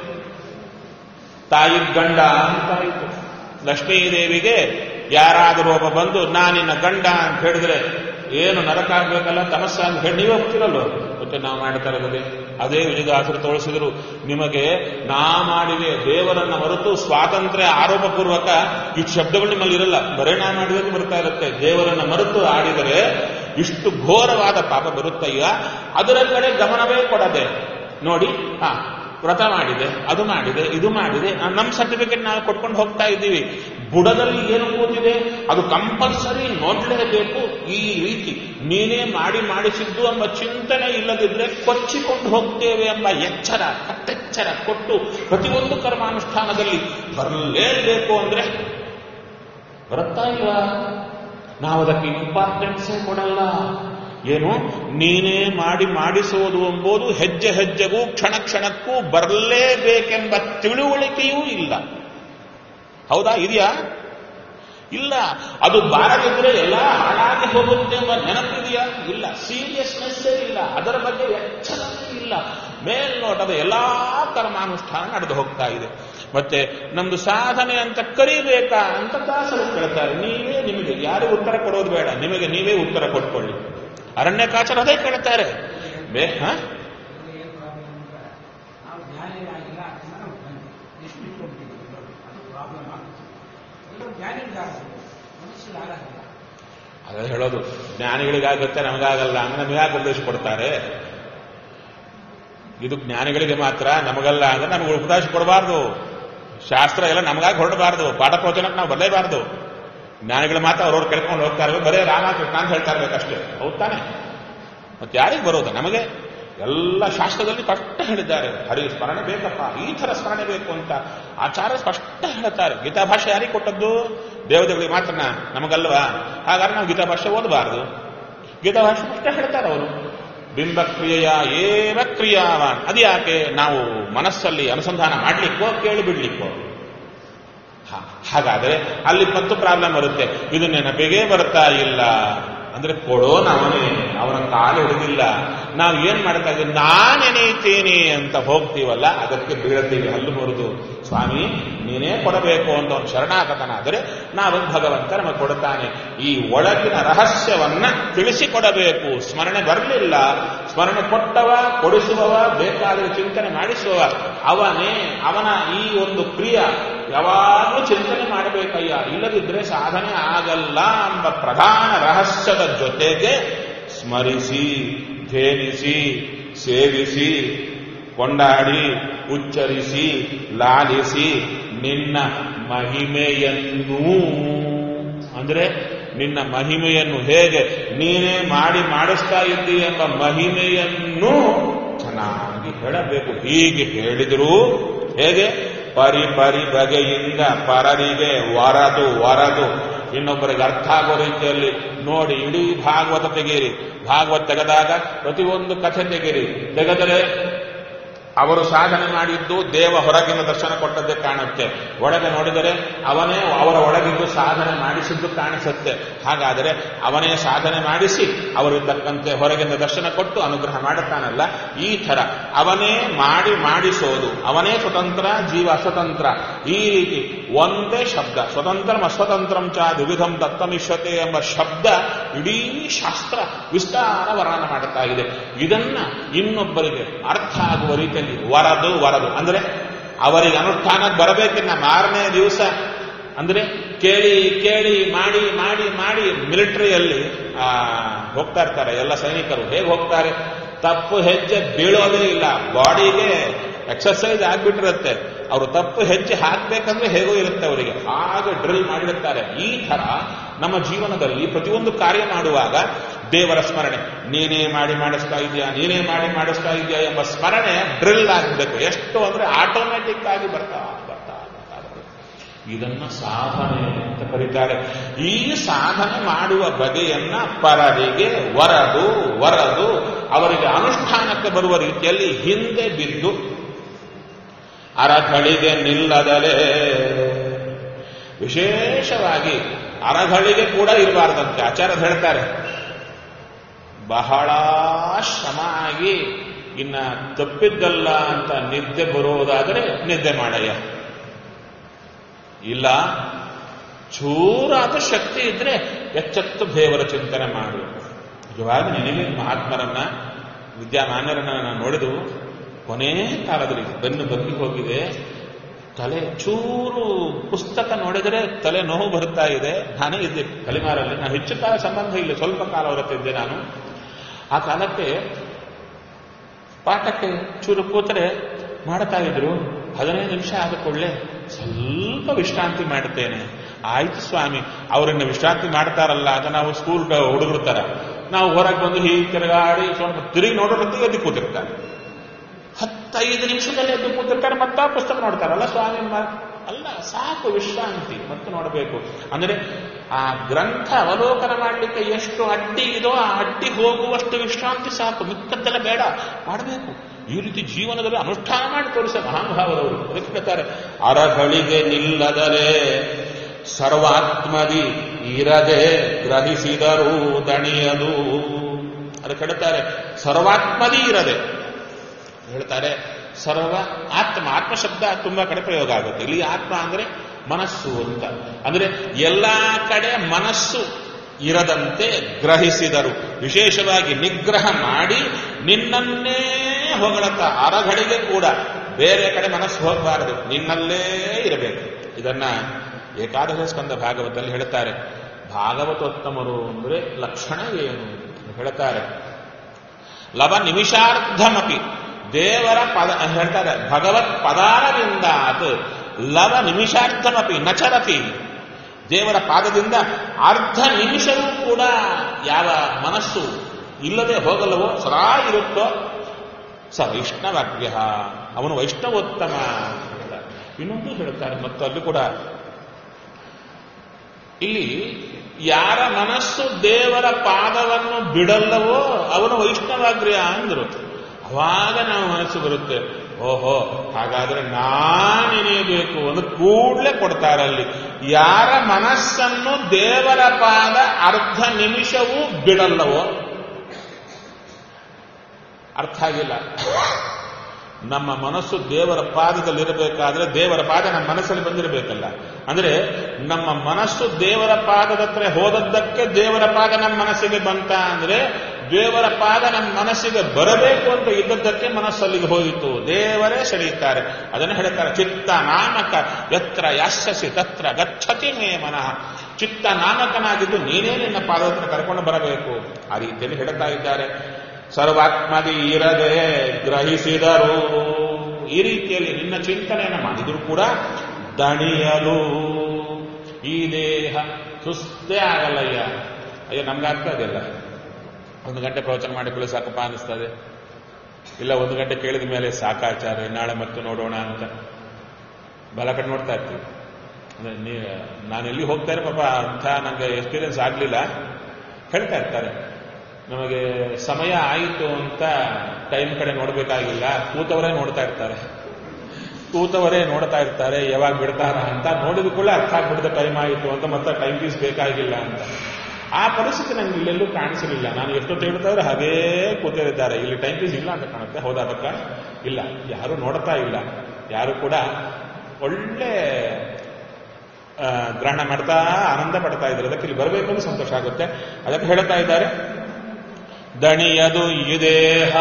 ತಾಯಿ ಗಂಡ ಅಂತಾಯಿತು ಲಕ್ಷ್ಮೀದೇವಿಗೆ ಯಾರಾದರೂ ಒಬ್ಬ ಬಂದು ನಾನಿನ್ನ ಗಂಡ ಅಂತ ಹೇಳಿದ್ರೆ ಏನು ನರಕ ಆಗ್ಬೇಕಲ್ಲ ತಮಸ್ಸ ಅಂತ ಹೇಳಿ ನೀವೇ ಹೋಗ್ತಿರಲ್ವ ಮತ್ತೆ ನಾವು ಮಾಡ್ತಾ ಇರೋದೇ ಅದೇ ವಿಜಯದಾಸರು ತೋರಿಸಿದ್ರು ನಿಮಗೆ ನಾ ಮಾಡಿದೆ ದೇವರನ್ನ ಹೊರತು ಸ್ವಾತಂತ್ರ್ಯ ಆರೋಪಪೂರ್ವಕ ಈ ಶಬ್ದಗಳು ನಿಮ್ಮಲ್ಲಿ ಇರಲ್ಲ ಬರೇ ನಾ ಮಾಡಿದ್ರೆ ಬರ್ತಾ ಇರುತ್ತೆ ದೇವರನ್ನ ಮರೆತು ಆಡಿದರೆ ಇಷ್ಟು ಘೋರವಾದ ಪಾಪ ಬರುತ್ತಯ್ಯ ಅದರ ಕಡೆ ಗಮನವೇ ಕೊಡದೆ ನೋಡಿ ಹಾ ವ್ರತ ಮಾಡಿದೆ ಅದು ಮಾಡಿದೆ ಇದು ಮಾಡಿದೆ ನಮ್ಮ ಸರ್ಟಿಫಿಕೇಟ್ ನಾವು ಕೊಟ್ಕೊಂಡು ಹೋಗ್ತಾ ಇದ್ದೀವಿ ಬುಡದಲ್ಲಿ ಏನು ಕೂತಿದೆ ಅದು ಕಂಪಲ್ಸರಿ ನೋಡ್ಲೇಬೇಕು ಈ ರೀತಿ ನೀನೇ ಮಾಡಿ ಮಾಡಿಸಿದ್ದು ಎಂಬ ಚಿಂತನೆ ಇಲ್ಲದಿದ್ರೆ ಕೊಚ್ಚಿಕೊಂಡು ಹೋಗ್ತೇವೆ ಎಂಬ ಎಚ್ಚರ ಕತ್ತೆಚ್ಚರ ಕೊಟ್ಟು ಪ್ರತಿಯೊಂದು ಕರ್ಮಾನುಷ್ಠಾನದಲ್ಲಿ ಬರಲೇಬೇಕು ಅಂದ್ರೆ ಬರುತ್ತಾ ಇಲ್ವಾ ನಾವು ಅದಕ್ಕೆ ಇಂಪಾರ್ಟೆನ್ಸೇ ಕೊಡಲ್ಲ ಏನು ನೀನೇ ಮಾಡಿ ಮಾಡಿಸೋದು ಎಂಬುದು ಹೆಜ್ಜೆ ಹೆಜ್ಜೆಗೂ ಕ್ಷಣ ಕ್ಷಣಕ್ಕೂ ಬರಲೇಬೇಕೆಂಬ ತಿಳುವಳಿಕೆಯೂ ಇಲ್ಲ ಹೌದಾ ಇದೆಯಾ ಇಲ್ಲ ಅದು ಬಾರದಿದ್ರೆ ಎಲ್ಲ ಹಾಳಾಗಿ ಹೋಗುತ್ತೆ ಎಂಬ ನೆನಪಿದೆಯಾ ಇಲ್ಲ ಸೀರಿಯಸ್ನೆಸ್ಸೇ ಇಲ್ಲ ಅದರ ಬಗ್ಗೆ ಎಚ್ಚರವೇ ಇಲ್ಲ ಮೇಲ್ನೋಟದ ಎಲ್ಲಾ ಕರ್ಮಾನುಷ್ಠಾನ ನಡೆದು ಹೋಗ್ತಾ ಇದೆ ಮತ್ತೆ ನಮ್ದು ಸಾಧನೆ ಅಂತ ಕರಿಬೇಕಾ ಅಂತ ದಾಸರು ಕೇಳ್ತಾರೆ ನೀವೇ ನಿಮಗೆ ಯಾರು ಉತ್ತರ ಕೊಡೋದು ಬೇಡ ನಿಮಗೆ ನೀವೇ ಉತ್ತರ ಕೊಟ್ಕೊಳ್ಳಿ ಅರಣ್ಯಕಾಚರ ಅದೇ ಕೇಳ್ತಾರೆ ಬೇ ಹಾ ಏನು ಪ್ರಾಬ್ಲಮ್ ಅಂದ್ರೆ ನಾವು ಜ್ಞಾನಿಗಳಾಗಿಲ್ಲ ಅಂತ ನಾವು ಬಂದ್ವಿ ಎಷ್ಟು ಇಟ್ಕೊಂಡ್ಬಿಟ್ಟಿದ್ದೀವಿ ಅದು ಪ್ರಾಬ್ಲಮ್ ಆಗುತ್ತೆ ಎಲ್ಲರೂ ಜ್ಞಾನಿಗಳಾಗಬೇಕು ಮನುಷ್ಯರಾಗಲ್ಲ ಅದೇ ಹೇಳೋದು ಜ್ಞಾನಿಗಳಿಗಾಗುತ್ತೆ ನಮಗಾಗಲ್ಲ ಅಂದ್ರೆ ನಮಗಾಗ ಉಪದೇಶ ಕೊಡ್ತಾರೆ ಇದು ಜ್ಞಾನಿಗಳಿಗೆ ಮಾತ್ರ ನಮಗಲ್ಲ ಅಂದ್ರೆ ನಮ್ಗೆ ಉಪದೇಶ ಕೊಡಬಾರ್ದು ಶಾಸ್ತ್ರ ಎಲ್ಲ ನಮಗಾಗಿ ಹೊರಡಬಾರ್ದು ಪಾಠ ಪ್ರವಚನಕ್ಕೆ ನಾವು ಬರಲೇಬಾರ್ದು ಜ್ಞಾನಿಗಳು ಮಾತ್ರ ಅವ್ರವ್ರು ಕೇಳ್ಕೊಂಡು ಹೋಗ್ತಾ ಇರಬೇಕು ಬರೇ ರಾಮ ಕೃಷ್ಣ ಅಂತ ಹೇಳ್ತಾ ಇರ್ಬೇಕಷ್ಟೇ ಹೌದ್ ತಾನೆ ಮತ್ತೆ ಯಾರಿಗೆ ಬರೋದು ನಮಗೆ ಎಲ್ಲ ಶಾಸ್ತ್ರದಲ್ಲಿ ಸ್ಪಷ್ಟ ಹೇಳಿದ್ದಾರೆ ಹರಿ ಸ್ಮರಣೆ ಬೇಕಪ್ಪ ಈ ಥರ ಸ್ಮರಣೆ ಬೇಕು ಅಂತ ಆಚಾರ ಸ್ಪಷ್ಟ ಹೇಳ್ತಾರೆ ಗೀತಾ ಭಾಷೆ ಯಾರಿಗೆ ಕೊಟ್ಟದ್ದು ದೇವತೆಗಳಿಗೆ ಮಾತ್ರ ನಮಗಲ್ವಾ ಹಾಗಾದ್ರೆ ನಾವು ಗೀತಾ ಭಾಷೆ ಓದಬಾರದು ಗೀತಾ ಭಾಷೆ ಅಷ್ಟೇ ಹೇಳ್ತಾರೆ ಅವರು ಬಿಂಬಕ್ರಿಯೆಯ ಏವ ಕ್ರಿಯಾವಾನ್ ಅದು ಯಾಕೆ ನಾವು ಮನಸ್ಸಲ್ಲಿ ಅನುಸಂಧಾನ ಮಾಡ್ಲಿಕ್ಕೋ ಕೇಳಿ ಬಿಡ್ಲಿಕ್ಕೋ ಹ, ಹಾಗಾದ್ರೆ ಅಲ್ಲಿ ಮತ್ತು ಪ್ರಾಬ್ಲಮ್ ಬರುತ್ತೆ ಇದು ನೆನಪಿಗೆ ಬರ್ತಾ ಇಲ್ಲ ಅಂದ್ರೆ ಕೊಡೋನ್ ಅವನೇ ಅವನ ಕಾಲು ಹಿಡಿದಿಲ್ಲ ನಾವು ಏನ್ ಮಾಡ್ತಾ ಇದ್ದೀವಿ ನಾನೆನೀತೀನಿ ಅಂತ ಹೋಗ್ತೀವಲ್ಲ ಅದಕ್ಕೆ ಬೀಳ್ತೀವಿ ಹಲ್ಲು ಮುರಿದು ಸ್ವಾಮಿ ನೀನೇ ಕೊಡಬೇಕು ಅಂತ ಒಂದು ಶರಣಾಗತನಾದರೆ ನಾವು ಭಗವಂತ ನಮಗೆ ಕೊಡುತ್ತಾನೆ ಈ ಒಳಗಿನ ರಹಸ್ಯವನ್ನ ತಿಳಿಸಿಕೊಡಬೇಕು ಸ್ಮರಣೆ ಬರಲಿಲ್ಲ ಸ್ಮರಣೆ ಕೊಟ್ಟವ ಕೊಡಿಸುವವ ಬೇಕಾದ ಚಿಂತನೆ ಮಾಡಿಸುವವ ಅವನೇ ಅವನ ಈ ಒಂದು ಕ್ರಿಯೆ ಯಾವಾಗಲೂ ಚಿಂತನೆ ಮಾಡಬೇಕಯ್ಯ ಇಲ್ಲದಿದ್ರೆ ಸಾಧನೆ ಆಗಲ್ಲ ಎಂಬ ಪ್ರಧಾನ ರಹಸ್ಯದ ಜೊತೆಗೆ ಸ್ಮರಿಸಿ ಧೇನಿಸಿ ಸೇವಿಸಿ ಕೊಂಡಾಡಿ ಉಚ್ಚರಿಸಿ ಲಾಲಿಸಿ ನಿನ್ನ ಮಹಿಮೆಯನ್ನು ಅಂದ್ರೆ ನಿನ್ನ ಮಹಿಮೆಯನ್ನು ಹೇಗೆ ನೀನೇ ಮಾಡಿ ಮಾಡಿಸ್ತಾ ಇದ್ದಿ ಎಂಬ ಮಹಿಮೆಯನ್ನು ಚೆನ್ನಾಗಿ ಹೇಳಬೇಕು ಹೀಗೆ ಹೇಳಿದ್ರು ಹೇಗೆ ಪರಿ ಪರಿ ಬಗೆಯಿಂದ ಪರರಿಗೆ ವರದು ವರದು ಇನ್ನೊಬ್ಬರಿಗೆ ಅರ್ಥ ಆಗೋ ರೀತಿಯಲ್ಲಿ ನೋಡಿ ಇಡೀ ಭಾಗವತ ತೆಗೀರಿ ಭಾಗವತ ತೆಗೆದಾಗ ಪ್ರತಿಯೊಂದು ಕಥೆ ತೆಗೀರಿ ತೆಗೆದರೆ ಅವರು ಸಾಧನೆ ಮಾಡಿದ್ದು ದೇವ ಹೊರಗಿನ ದರ್ಶನ ಕೊಟ್ಟದ್ದೇ ಕಾಣುತ್ತೆ ಒಳಗೆ ನೋಡಿದರೆ ಅವನೇ ಅವರ ಒಳಗಿದ್ದು ಸಾಧನೆ ಮಾಡಿಸಿದ್ದು ಕಾಣಿಸುತ್ತೆ ಹಾಗಾದರೆ ಅವನೇ ಸಾಧನೆ ಮಾಡಿಸಿ ಅವರಿದ್ದಕ್ಕಂತೆ ಹೊರಗಿನ ದರ್ಶನ ಕೊಟ್ಟು ಅನುಗ್ರಹ ಮಾಡುತ್ತಾನಲ್ಲ ಈ ಥರ ಅವನೇ ಮಾಡಿ ಮಾಡಿಸೋದು ಅವನೇ ಸ್ವತಂತ್ರ ಜೀವ ಅಸ್ವತಂತ್ರ ಈ ರೀತಿ ಒಂದೇ ಶಬ್ದ ಸ್ವತಂತ್ರಂ ಅಸ್ವತಂತ್ರಂ ಚ ದ್ವಿಧಂ ತತ್ವಮಿಶ್ವತೆ ಎಂಬ ಶಬ್ದ ಇಡೀ ಶಾಸ್ತ್ರ ವಿಸ್ತಾರ ವರ್ಣನ ಮಾಡುತ್ತಾ ಇದೆ ಇದನ್ನ ಇನ್ನೊಬ್ಬರಿಗೆ ಅರ್ಥ ಆಗುವ ರೀತಿಯಲ್ಲಿ ವರದು ವರದು ಅಂದ್ರೆ ಅವರಿಗೆ ಅನುಷ್ಠಾನ ಬರಬೇಕಿನ್ನ ಮಾರನೇ ದಿವಸ ಅಂದ್ರೆ ಕೇಳಿ ಕೇಳಿ ಮಾಡಿ ಮಾಡಿ ಮಾಡಿ ಮಿಲಿಟರಿಯಲ್ಲಿ ಆ ಹೋಗ್ತಾ ಇರ್ತಾರೆ ಎಲ್ಲ ಸೈನಿಕರು ಹೇಗೆ ಹೋಗ್ತಾರೆ ತಪ್ಪು ಹೆಜ್ಜೆ ಬೀಳೋದೇ ಇಲ್ಲ ಬಾಡಿಗೆ ಎಕ್ಸರ್ಸೈಸ್ ಆಗ್ಬಿಟ್ಟಿರುತ್ತೆ ಅವರು ತಪ್ಪು ಹೆಜ್ಜೆ ಹಾಕ್ಬೇಕಂದ್ರೆ ಹೇಗೋ ಇರುತ್ತೆ ಅವರಿಗೆ ಹಾಗೆ ಡ್ರಿಲ್ ಮಾಡಿರುತ್ತಾರೆ ಈ ತರ ನಮ್ಮ ಜೀವನದಲ್ಲಿ ಪ್ರತಿಯೊಂದು ಕಾರ್ಯ ಮಾಡುವಾಗ ದೇವರ ಸ್ಮರಣೆ ನೀನೇ ಮಾಡಿ ಮಾಡಿಸ್ತಾ ಇದೆಯಾ ನೀನೇ ಮಾಡಿ ಮಾಡಿಸ್ತಾ ಇದೆಯಾ ಎಂಬ ಸ್ಮರಣೆ ಡ್ರಿಲ್ ಆಗಬೇಕು ಎಷ್ಟು ಅಂದ್ರೆ ಆಟೋಮ್ಯಾಟಿಕ್ ಆಗಿ ಬರ್ತಾ ಬರ್ತಾ ಬರ್ತಾ ಬರುತ್ತೆ. ಇದನ್ನ ಸಾಧನೆ ಅಂತ ಕರೀತಾರೆ ಈ ಸಾಧನೆ ಮಾಡುವ ಬಗೆಯನ್ನ ಪರರಿಗೆ ವರದು ವರದು ಅವರಿಗೆ ಅನುಷ್ಠಾನಕ್ಕೆ ಬರುವ ರೀತಿಯಲ್ಲಿ ಹಿಂದೆ ಬಿದ್ದು ಅರಗಳಿಗೆ ನಿಲ್ಲದಲೇ ವಿಶೇಷವಾಗಿ ಅರಗಳಿಗೆ ಕೂಡ ಇರಬಾರ್ದಂತೆ ಆಚಾರ್ಯ ಹೇಳ್ತಾರೆ ಬಹಳ ಶ್ರಮ ಆಗಿ ಇನ್ನ ತಪ್ಪಿದ್ದಲ್ಲ ಅಂತ ನಿದ್ದೆ ಬರುವುದಾದರೆ ನಿದ್ದೆ ಮಾಡಯ್ಯ ಇಲ್ಲ ಚೂರಾದ ಶಕ್ತಿ ಇದ್ರೆ ಎಚ್ಚೆತ್ತು ದೇವರ ಚಿಂತನೆ ಮಾಡು ನಿಜವಾಗಿ ನಿನಗೆ ಮಹಾತ್ಮರನ್ನ ವಿದ್ಯಾಮಾನ್ಯರನ್ನ ನಾನು ನೋಡಿದು ಕೊನೇ ಕಾಲದಲ್ಲಿ ಬೆನ್ನು ಬಗ್ಗಿ ಹೋಗಿದೆ ತಲೆ ಚೂರು ಪುಸ್ತಕ ನೋಡಿದರೆ ತಲೆ ನೋವು ಬರ್ತಾ ಇದೆ ನಾನೇ ಇದ್ದೆ ಕಲಿಮಾರಲ್ಲಿ ನಾನು ಹೆಚ್ಚು ಕಾಲ ಸಂಬಂಧ ಇಲ್ಲ ಸ್ವಲ್ಪ ಕಾಲ ಹೊರತಿದ್ದೆ ನಾನು ಆ ಕಾಲಕ್ಕೆ ಪಾಠಕ್ಕೆ ಚೂರು ಕೂತರೆ ಮಾಡ್ತಾ ಇದ್ರು ಹದಿನೈದು ನಿಮಿಷ ಆದ ಕೂಡಲೇ ಸ್ವಲ್ಪ ವಿಶ್ರಾಂತಿ ಮಾಡುತ್ತೇನೆ ಆಯ್ತು ಸ್ವಾಮಿ ಅವರನ್ನ ವಿಶ್ರಾಂತಿ ಮಾಡ್ತಾರಲ್ಲ ಆಗ ನಾವು ಸ್ಕೂಲ್ ಹುಡುಗರು ತರ ನಾವು ಹೊರಗೆ ಬಂದು ಹೀಗೆ ತಿರುಗಾಡಿ ಸ್ವಲ್ಪ ತಿರುಗಿ ನೋಡೋದಕ್ಕೆ ಎದ್ದು ಕೂತಿರ್ತಾರೆ ಹತ್ತೈದು ನಿಮಿಷದಲ್ಲಿ ಎದ್ದು ಕೂತಿರ್ತಾರೆ ಮತ್ತೆ ಪುಸ್ತಕ ನೋಡ್ತಾರಲ್ಲ ಸ್ವಾಮಿ ಮ- ಅಲ್ಲ ಸಾಕು ವಿಶ್ರಾಂತಿ ಮತ್ತೆ ನೋಡಬೇಕು ಅಂದ್ರೆ ಆ ಗ್ರಂಥ ಅವಲೋಕನ ಮಾಡಲಿಕ್ಕೆ ಎಷ್ಟು ಅಡ್ಡಿ ಇದೋ ಆ ಅಡ್ಡಿ ಹೋಗುವಷ್ಟು ವಿಶ್ರಾಂತಿ ಸಾಕು ಮಿಕ್ಕದ್ದೆಲ್ಲ ಬೇಡ ಮಾಡಬೇಕು ಈ ರೀತಿ ಜೀವನದಲ್ಲಿ ಅನುಷ್ಠಾನ ಮಾಡಿ ತೋರಿಸ ಮಹಾನುಭಾವರವರು ಅದಕ್ಕೆ ಹೇಳ್ತಾರೆ ಅರಗಳಿಗೆ ನಿಲ್ಲದಲೇ ಸರ್ವಾತ್ಮದಿ ಇರದೆ ಗ್ರಹಿಸಿದರೂ ದಣಿಯದು ಅದಕ್ಕೆ ಹೇಳ್ತಾರೆ ಸರ್ವಾತ್ಮದಿ ಇರದೆ ಹೇಳ್ತಾರೆ ಸರ್ವ ಆತ್ಮ ಆತ್ಮ ಶಬ್ದ ತುಂಬಾ ಕಡೆ ಪ್ರಯೋಗ ಆಗುತ್ತೆ ಇಲ್ಲಿ ಆತ್ಮ ಅಂದ್ರೆ ಮನಸ್ಸು ಅಂತ ಅಂದ್ರೆ ಎಲ್ಲಾ ಕಡೆ ಮನಸ್ಸು ಇರದಂತೆ ಗ್ರಹಿಸಿದರು ವಿಶೇಷವಾಗಿ ನಿಗ್ರಹ ಮಾಡಿ ನಿನ್ನನ್ನೇ ಹೊಗಳತ್ತ ಅರಘಡಿಗೆ ಕೂಡ ಬೇರೆ ಕಡೆ ಮನಸ್ಸು ಹೋಗಬಾರದು ನಿನ್ನಲ್ಲೇ ಇರಬೇಕು ಇದನ್ನ ಏಕಾದಶ ಸ್ಕಂದ ಭಾಗವತದಲ್ಲಿ ಹೇಳ್ತಾರೆ ಭಾಗವತೋತ್ತಮರು ಅಂದ್ರೆ ಲಕ್ಷಣ ಏನು ಅಂತ ಹೇಳ್ತಾರೆ ಲವ ನಿಮಿಷಾರ್ಧಮಪಿ ದೇವರ ಪದ ಹೇಳ್ತಾರೆ ಭಗವತ್ ಪದಾರದಿಂದ ಅದು ಲವ ನಿಮಿಷಾರ್ಧಮಪಿ ನಚರತಿ ದೇವರ ಪಾದದಿಂದ ಅರ್ಧ ನಿಮಿಷವೂ ಕೂಡ ಯಾವ ಮನಸ್ಸು ಇಲ್ಲದೆ ಹೋಗಲ್ಲವೋ ಸದಾ ಇರುತ್ತೋ ಸ ವೈಷ್ಣವಜ್ಞ ಅವನು ವೈಷ್ಣವೋತ್ತಮ ಅಂತ ಹೇಳ್ತಾರೆ. ಇನ್ನೊಂದು ಹೇಳ್ತಾರೆ ಮತ್ತು ಅಲ್ಲಿ ಕೂಡ ಇಲ್ಲಿ ಯಾರ ಮನಸ್ಸು ದೇವರ ಪಾದವನ್ನು ಬಿಡಲ್ಲವೋ ಅವನು ವೈಷ್ಣವಾಗ್ರ್ಯ ಅಂದ್ರು ಅವಾಗ ನಾವು ಮನಸ್ಸು ಬರುತ್ತೆ ಓಹೋ ಹಾಗಾದ್ರೆ ನಾನೆನೆಯಬೇಕು ಅಂತ ಕೂಡಲೇ ಕೊಡ್ತಾರೆ ಅಲ್ಲಿ ಯಾರ ಮನಸ್ಸನ್ನು ದೇವರ ಪಾದ ಅರ್ಧ ನಿಮಿಷವೂ ಬಿಡಲ್ಲವೋ ಅರ್ಥ ಆಗಿಲ್ಲ ನಮ್ಮ ಮನಸ್ಸು ದೇವರ ಪಾದದಲ್ಲಿರಬೇಕಾದ್ರೆ ದೇವರ ಪಾದ ನಮ್ಮ ಮನಸ್ಸಲ್ಲಿ ಬಂದಿರಬೇಕಲ್ಲ ಅಂದ್ರೆ ನಮ್ಮ ಮನಸ್ಸು ದೇವರ ಪಾದದ ಹತ್ರ ಹೋದದ್ದಕ್ಕೆ ದೇವರ ಪಾದ ನಮ್ಮ ಮನಸ್ಸಿಗೆ ಬಂತ ಅಂದ್ರೆ ದೇವರ ಪಾದ ನಮ್ಮ ಮನಸ್ಸಿಗೆ ಬರಬೇಕು ಅಂತ ಇದ್ದದ್ದಕ್ಕೆ ಮನಸ್ಸಲ್ಲಿಗೆ ಹೋಯಿತು ದೇವರೇ ಸೆಳೆಯುತ್ತಾರೆ ಅದನ್ನು ಹೇಳ್ತಾರೆ ಚಿತ್ತ ನಾಮಕ ಎತ್ರ ಯಾಸ್ಯಸಿ ತತ್ರ ಗಚ್ಚತಿ ಮೇ ಮನಃ ಚಿತ್ತ ನಾಮಕನಾಗಿದ್ದು ನೀನೇ ನಿನ್ನ ಪಾದದ ಹತ್ರ ಕರ್ಕೊಂಡು ಬರಬೇಕು ಆ ರೀತಿಯಲ್ಲಿ ಹೇಳ್ತಾ ಇದ್ದಾರೆ ಸರ್ವಾತ್ಮದಿ ಇರದೆ ಗ್ರಹಿಸಿದರು ಈ ರೀತಿಯಲ್ಲಿ ನಿನ್ನ ಚಿಂತನೆಯನ್ನು ಮಾಡಿದರೂ ಕೂಡ ದಣಿಯಲು ಈ ದೇಹ ಸುಸ್ತೇ ಆಗಲ್ಲಯ್ಯ ಅಯ್ಯೋ ನಮ್ಗಾಗ್ತದೆಲ್ಲ ಒಂದು ಗಂಟೆ ಪ್ರವಚನ ಮಾಡಿಕೊಳ್ಳಿ ಸಾಕಪ್ಪ ಅನಿಸ್ತದೆ ಇಲ್ಲ ಒಂದು ಗಂಟೆ ಕೇಳಿದ ಮೇಲೆ ಸಾಕಾಚಾರ ನಾಳೆ ಮತ್ತು ನೋಡೋಣ ಅಂತ ಬಲ ಕಡೆ ನೋಡ್ತಾ ಇರ್ತೀವಿ ಅಂದ್ರೆ ನೀ ನಾನು ಎಲ್ಲಿ ಹೋಗ್ತಾರೆ ಪಾಪ ಅಂತ ನನಗೆ ಎಕ್ಸ್ಪೀರಿಯನ್ಸ್ ಆಗಲಿಲ್ಲ ಹೇಳ್ತಾ ಇರ್ತಾರೆ ನಮಗೆ ಸಮಯ ಆಯಿತು ಅಂತ ಟೈಮ್ ಕಡೆ ನೋಡಬೇಕಾಗಿಲ್ಲ ಕೂತವರೇ ನೋಡ್ತಾ ಇರ್ತಾರೆ ಕೂತವರೇ ನೋಡ್ತಾ ಇರ್ತಾರೆ ಯಾವಾಗ ಬಿಡ್ತಾರ ಅಂತ ನೋಡಿದ ಕೂಡ ಅರ್ಥ ಆಗ್ಬಿಡುತ್ತೆ ಟೈಮ್ ಆಯಿತು ಅಂತ ಮತ್ತೆ ಟೈಮ್ ಪೀಸ್ ಬೇಕಾಗಿಲ್ಲ ಅಂತ ಆ ಪರಿಸ್ಥಿತಿ ನಂಗೆ ಇಲ್ಲೆಲ್ಲೂ ಕಾಣಿಸಲಿಲ್ಲ ನಾನು ಎಷ್ಟೊತ್ತು ಹೇಳ್ತಾದ್ರೆ ಹಾಗೇ ಕೂತಿರಿದ್ದಾರೆ ಇಲ್ಲಿ ಟೈಮ್ ಪೀಸ್ ಇಲ್ಲ ಅಂತ ಕಾಣುತ್ತೆ ಹೌದಾ ಅದಕ್ಕ ಇಲ್ಲ ಯಾರು ನೋಡ್ತಾ ಇಲ್ಲ ಯಾರು ಕೂಡ ಒಳ್ಳೆ ಆ, ಗ್ರಹಣ ಮಾಡ್ತಾ ಆನಂದ ಪಡ್ತಾ ಇದ್ದಾರೆ ಅದಕ್ಕೆ ಇಲ್ಲಿ ಬರಬೇಕು ಅಂತ ಸಂತೋಷ ಆಗುತ್ತೆ ಅದಕ್ಕೆ ಹೇಳ್ತಾ ಇದ್ದಾರೆ ದಣಿಯದು ಈ ದೇಹ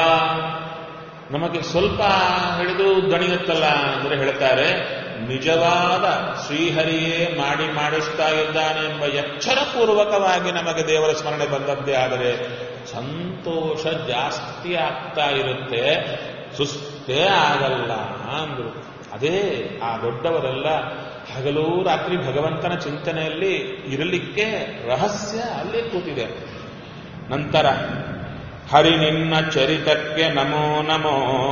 ನಮಗೆ ಸ್ವಲ್ಪ ಹಿಡಿದು ದಣಿಯುತ್ತಲ್ಲ ಅಂದ್ರೆ ಹೇಳ್ತಾರೆ ನಿಜವಾದ ಶ್ರೀಹರಿಯೇ ಮಾಡಿ ಮಾಡಿಸ್ತಾ ಇದ್ದಾನೆ ಎಂಬ ಎಚ್ಚರಪೂರ್ವಕವಾಗಿ ನಮಗೆ ದೇವರ ಸ್ಮರಣೆ ಬಂದದ್ದೇ ಆದರೆ ಸಂತೋಷ ಜಾಸ್ತಿ ಆಗ್ತಾ ಇರುತ್ತೆ ಸುಸ್ತೇ ಆಗಲ್ಲ ಅಂದ್ರು ಅದೇ ಆ ದೊಡ್ಡವರೆಲ್ಲ ಹಗಲು ರಾತ್ರಿ ಭಗವಂತನ ಚಿಂತನೆಯಲ್ಲಿ ಇರಲಿಕ್ಕೆ ರಹಸ್ಯ ಅಲ್ಲೇ ಕೂತಿದೆ ನಂತರ ಹರಿ ನಿನ್ನ ಚರಿತಕ್ಕೆ ನಮೋ ನಮೋ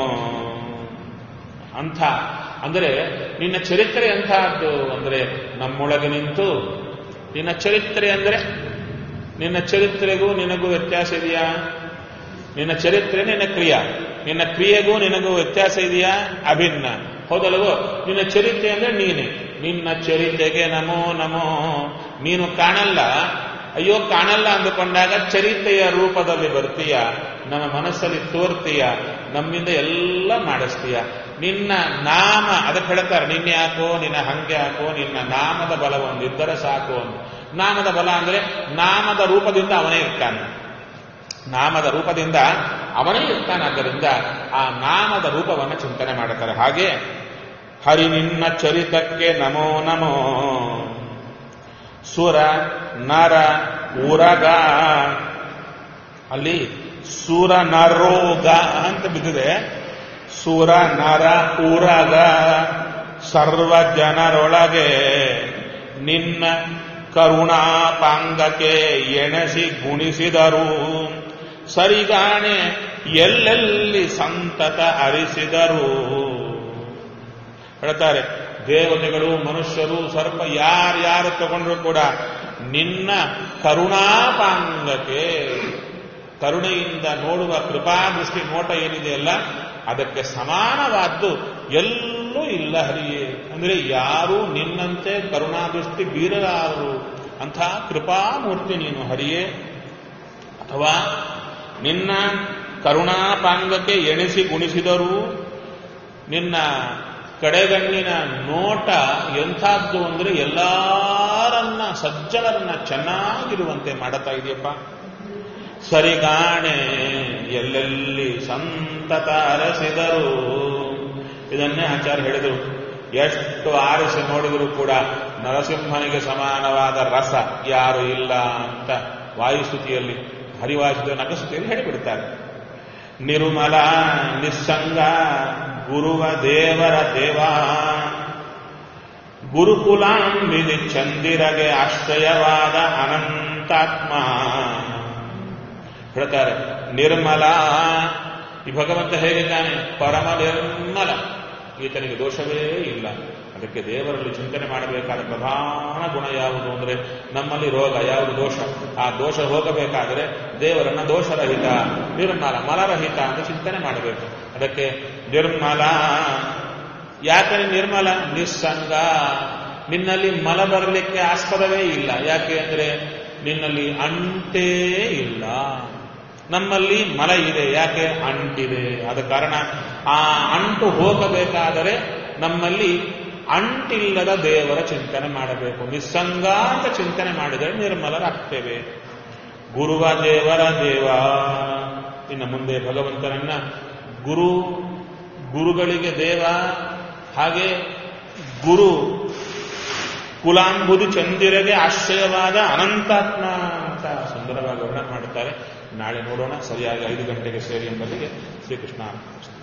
ಅಂಥ ಅಂದರೆ ನಿನ್ನ ಚರಿತ್ರೆ ಎಂಥದ್ದು ಅಂದರೆ ನಮ್ಮೊಳಗೆ ನಿಂತು ನಿನ್ನ ಚರಿತ್ರೆ ಅಂದರೆ ನಿನ್ನ ಚರಿತ್ರೆಗೂ ನಿನಗೂ ವ್ಯತ್ಯಾಸ ಇದೆಯಾ ನಿನ್ನ ಚರಿತ್ರೆ ನಿನ್ನ ಕ್ರಿಯಾ ನಿನ್ನ ಕ್ರಿಯೆಗೂ ನಿನಗೂ ವ್ಯತ್ಯಾಸ ಇದೆಯಾ ಅಭಿನ್ನ ಹೌದಲ್ವೋ ನಿನ್ನ ಚರಿತ್ರೆ ಅಂದ್ರೆ ನೀನೆ ನಿನ್ನ ಚರಿತೆಗೆ ನಮೋ ನಮೋ ನೀನು ಕಾಣಲ್ಲ ಅಯ್ಯೋ ಕಾಣಲ್ಲ ಅಂದುಕೊಂಡಾಗ ಚರಿತೆಯ ರೂಪದಲ್ಲಿ ಬರ್ತೀಯ ನಮ್ಮ ಮನಸ್ಸಲ್ಲಿ ತೋರ್ತೀಯ ನಮ್ಮಿಂದ ಎಲ್ಲ ಮಾಡಿಸ್ತೀಯ ನಿನ್ನ ನಾಮ ಅದಕ್ಕೆ ಹೇಳ್ತಾರೆ ನಿನ್ನೆ ಯಾಕೋ ನಿನ್ನ ಹಂಗೆ ಹಾಕೋ ನಿನ್ನ ನಾಮದ ಬಲ ಒಂದಿದ್ದರೆ ಸಾಕು ಅಂತ ನಾಮದ ಬಲ ಅಂದ್ರೆ ನಾಮದ ರೂಪದಿಂದ ಅವನೇ ಇರ್ತಾನೆ ನಾಮದ ರೂಪದಿಂದ ಅವನೇ ಇರ್ತಾನಾದ್ದರಿಂದ ಆ ನಾಮದ ರೂಪವನ್ನು ಚಿಂತನೆ ಮಾಡುತ್ತಾರೆ ಹಾಗೆ ಹರಿ ನಿನ್ನ ಚರಿತಕ್ಕೆ ನಮೋ ನಮೋ ಸುರ ನರ ಉರಗ ಅಲ್ಲಿ ಸುರ ನರೋಗ ಅಂತ ಬಿದ್ದಿದೆ ಸುರ ನರ ಉರಗ ಸರ್ವ ಜನರೊಳಗೆ ನಿನ್ನ ಕರುಣಾಪಾಂಗಕ್ಕೆ ಎಣಸಿ ಗುಣಿಸಿದರು ಸರಿಗಾಣೆ ಎಲ್ಲೆಲ್ಲಿ ಸಂತತ ಅರಿಸಿದರು ಹೇಳ್ತಾರೆ ದೇವತೆಗಳು ಮನುಷ್ಯರು ಸರ್ಪ ಯಾರ್ಯಾರು ತಗೊಂಡ್ರು ಕೂಡ ನಿನ್ನ ಕರುಣಾಪಾಂಗಕ್ಕೆ ಕರುಣೆಯಿಂದ ನೋಡುವ ಕೃಪಾದೃಷ್ಟಿ ನೋಟ ಏನಿದೆಯಲ್ಲ ಅದಕ್ಕೆ ಸಮಾನವಾದ್ದು ಎಲ್ಲೂ ಇಲ್ಲ ಹರಿಯೇ ಅಂದ್ರೆ ಯಾರೂ ನಿನ್ನಂತೆ ಕರುಣಾದೃಷ್ಟಿ ಬೀರಲಾರರು ಅಂಥ ಕೃಪಾಮೂರ್ತಿ ನೀನು ಹರಿಯೇ ಅಥವಾ ನಿನ್ನ ಕರುಣಾಪಾಂಗಕ್ಕೆ ಎಣಿಸಿ ಗುಣಿಸಿದರೂ ನಿನ್ನ ಕಡೆಗಣ್ಣಿನ ನೋಟ ಎಂಥದ್ದು ಅಂದ್ರೆ ಎಲ್ಲಾರನ್ನ ಸಜ್ಜನರನ್ನ ಚೆನ್ನಾಗಿರುವಂತೆ ಮಾಡುತ್ತಾ ಇದೆಯಪ್ಪ ಸರಿಗಾಣೆ ಎಲ್ಲೆಲ್ಲಿ ಸಂತತ ಅರಸಿದರು ಇದನ್ನೇ ಆಚಾರ್ಯ ಹೇಳಿದರು ಎಷ್ಟು ಆರಿಸಿ ನೋಡಿದರೂ ಕೂಡ ನರಸಿಂಹನಿಗೆ ಸಮಾನವಾದ ರಸ ಯಾರು ಇಲ್ಲ ಅಂತ ವಾಯುಸ್ತುತಿಯಲ್ಲಿ ಹರಿವಾಸಿದ ನಗಸ್ತುತಿಯಲ್ಲಿ ಹೇಳಿಬಿಡ್ತಾರೆ ನಿರ್ಮಲ ನಿಸ್ಸಂಗ ಗುರುವ ದೇವರ ದೇವ ಗುರುಕುಲಾಂಬಿನಿ ಚಂದಿರಗೆ ಆಶ್ರಯವಾದ ಅನಂತಾತ್ಮ ಹೇಳ್ತಾರೆ ನಿರ್ಮಲ ಈ ಭಗವಂತ ಹೇಗಿದ್ದಾನೆ ಪರಮ ನಿರ್ಮಲ ಈತನಿಗೆ ದೋಷವೇ ಇಲ್ಲ ಅದಕ್ಕೆ ದೇವರಲ್ಲಿ ಚಿಂತನೆ ಮಾಡಬೇಕಾದ ಪ್ರಧಾನ ಗುಣ ಯಾವುದು ಅಂದರೆ ನಮ್ಮಲ್ಲಿ ರೋಗ ಯಾವುದು ದೋಷ ಆ ದೋಷ ಹೋಗಬೇಕಾದರೆ ದೇವರನ್ನ ದೋಷರಹಿತ ನಿರ್ಮಲ ಮಲರಹಿತ ಅಂತ ಚಿಂತನೆ ಮಾಡಬೇಕು ಅದಕ್ಕೆ ನಿರ್ಮಲ ಯಾಕೆ ನಿರ್ಮಲ ನಿಸ್ಸಂಗ ನಿನ್ನಲ್ಲಿ ಮಲ ಬರಲಿಕ್ಕೆ ಆಸ್ಪದವೇ ಇಲ್ಲ ಯಾಕೆ ಅಂದ್ರೆ ನಿನ್ನಲ್ಲಿ ಅಂಟೇ ಇಲ್ಲ ನಮ್ಮಲ್ಲಿ ಮಲ ಇದೆ ಯಾಕೆ ಅಂಟಿದೆ ಆದ ಕಾರಣ ಆ ಅಂಟು ಹೋಗಬೇಕಾದರೆ ನಮ್ಮಲ್ಲಿ ಅಂಟಿಲ್ಲದ ದೇವರ ಚಿಂತನೆ ಮಾಡಬೇಕು ನಿಸ್ಸಂಗ ಅಂತ ಚಿಂತನೆ ಮಾಡಿದರೆ ನಿರ್ಮಲರಾಗ್ತೇವೆ ಗುರುವ ದೇವರ ದೇವ ಇನ್ನು ಮುಂದೆ ಭಗವಂತನನ್ನ ಗುರು ಗುರುಗಳಿಗೆ ದೇವ ಹಾಗೆ ಗುರು ಕುಲಾಂಬುದು ಚಂದಿರಗೆ ಆಶ್ರಯವಾದ ಅನಂತಾತ್ಮ ಅಂತ ಸುಂದರವಾಗಿ ವರ್ಣನೆ ಮಾಡುತ್ತಾರೆ ನಾಳೆ ನೋಡೋಣ ಸರಿಯಾಗಿ ಐದು ಗಂಟೆಗೆ ಸೇರಿ ಎಂಬಲ್ಲಿಗೆ ಶ್ರೀಕೃಷ್ಣ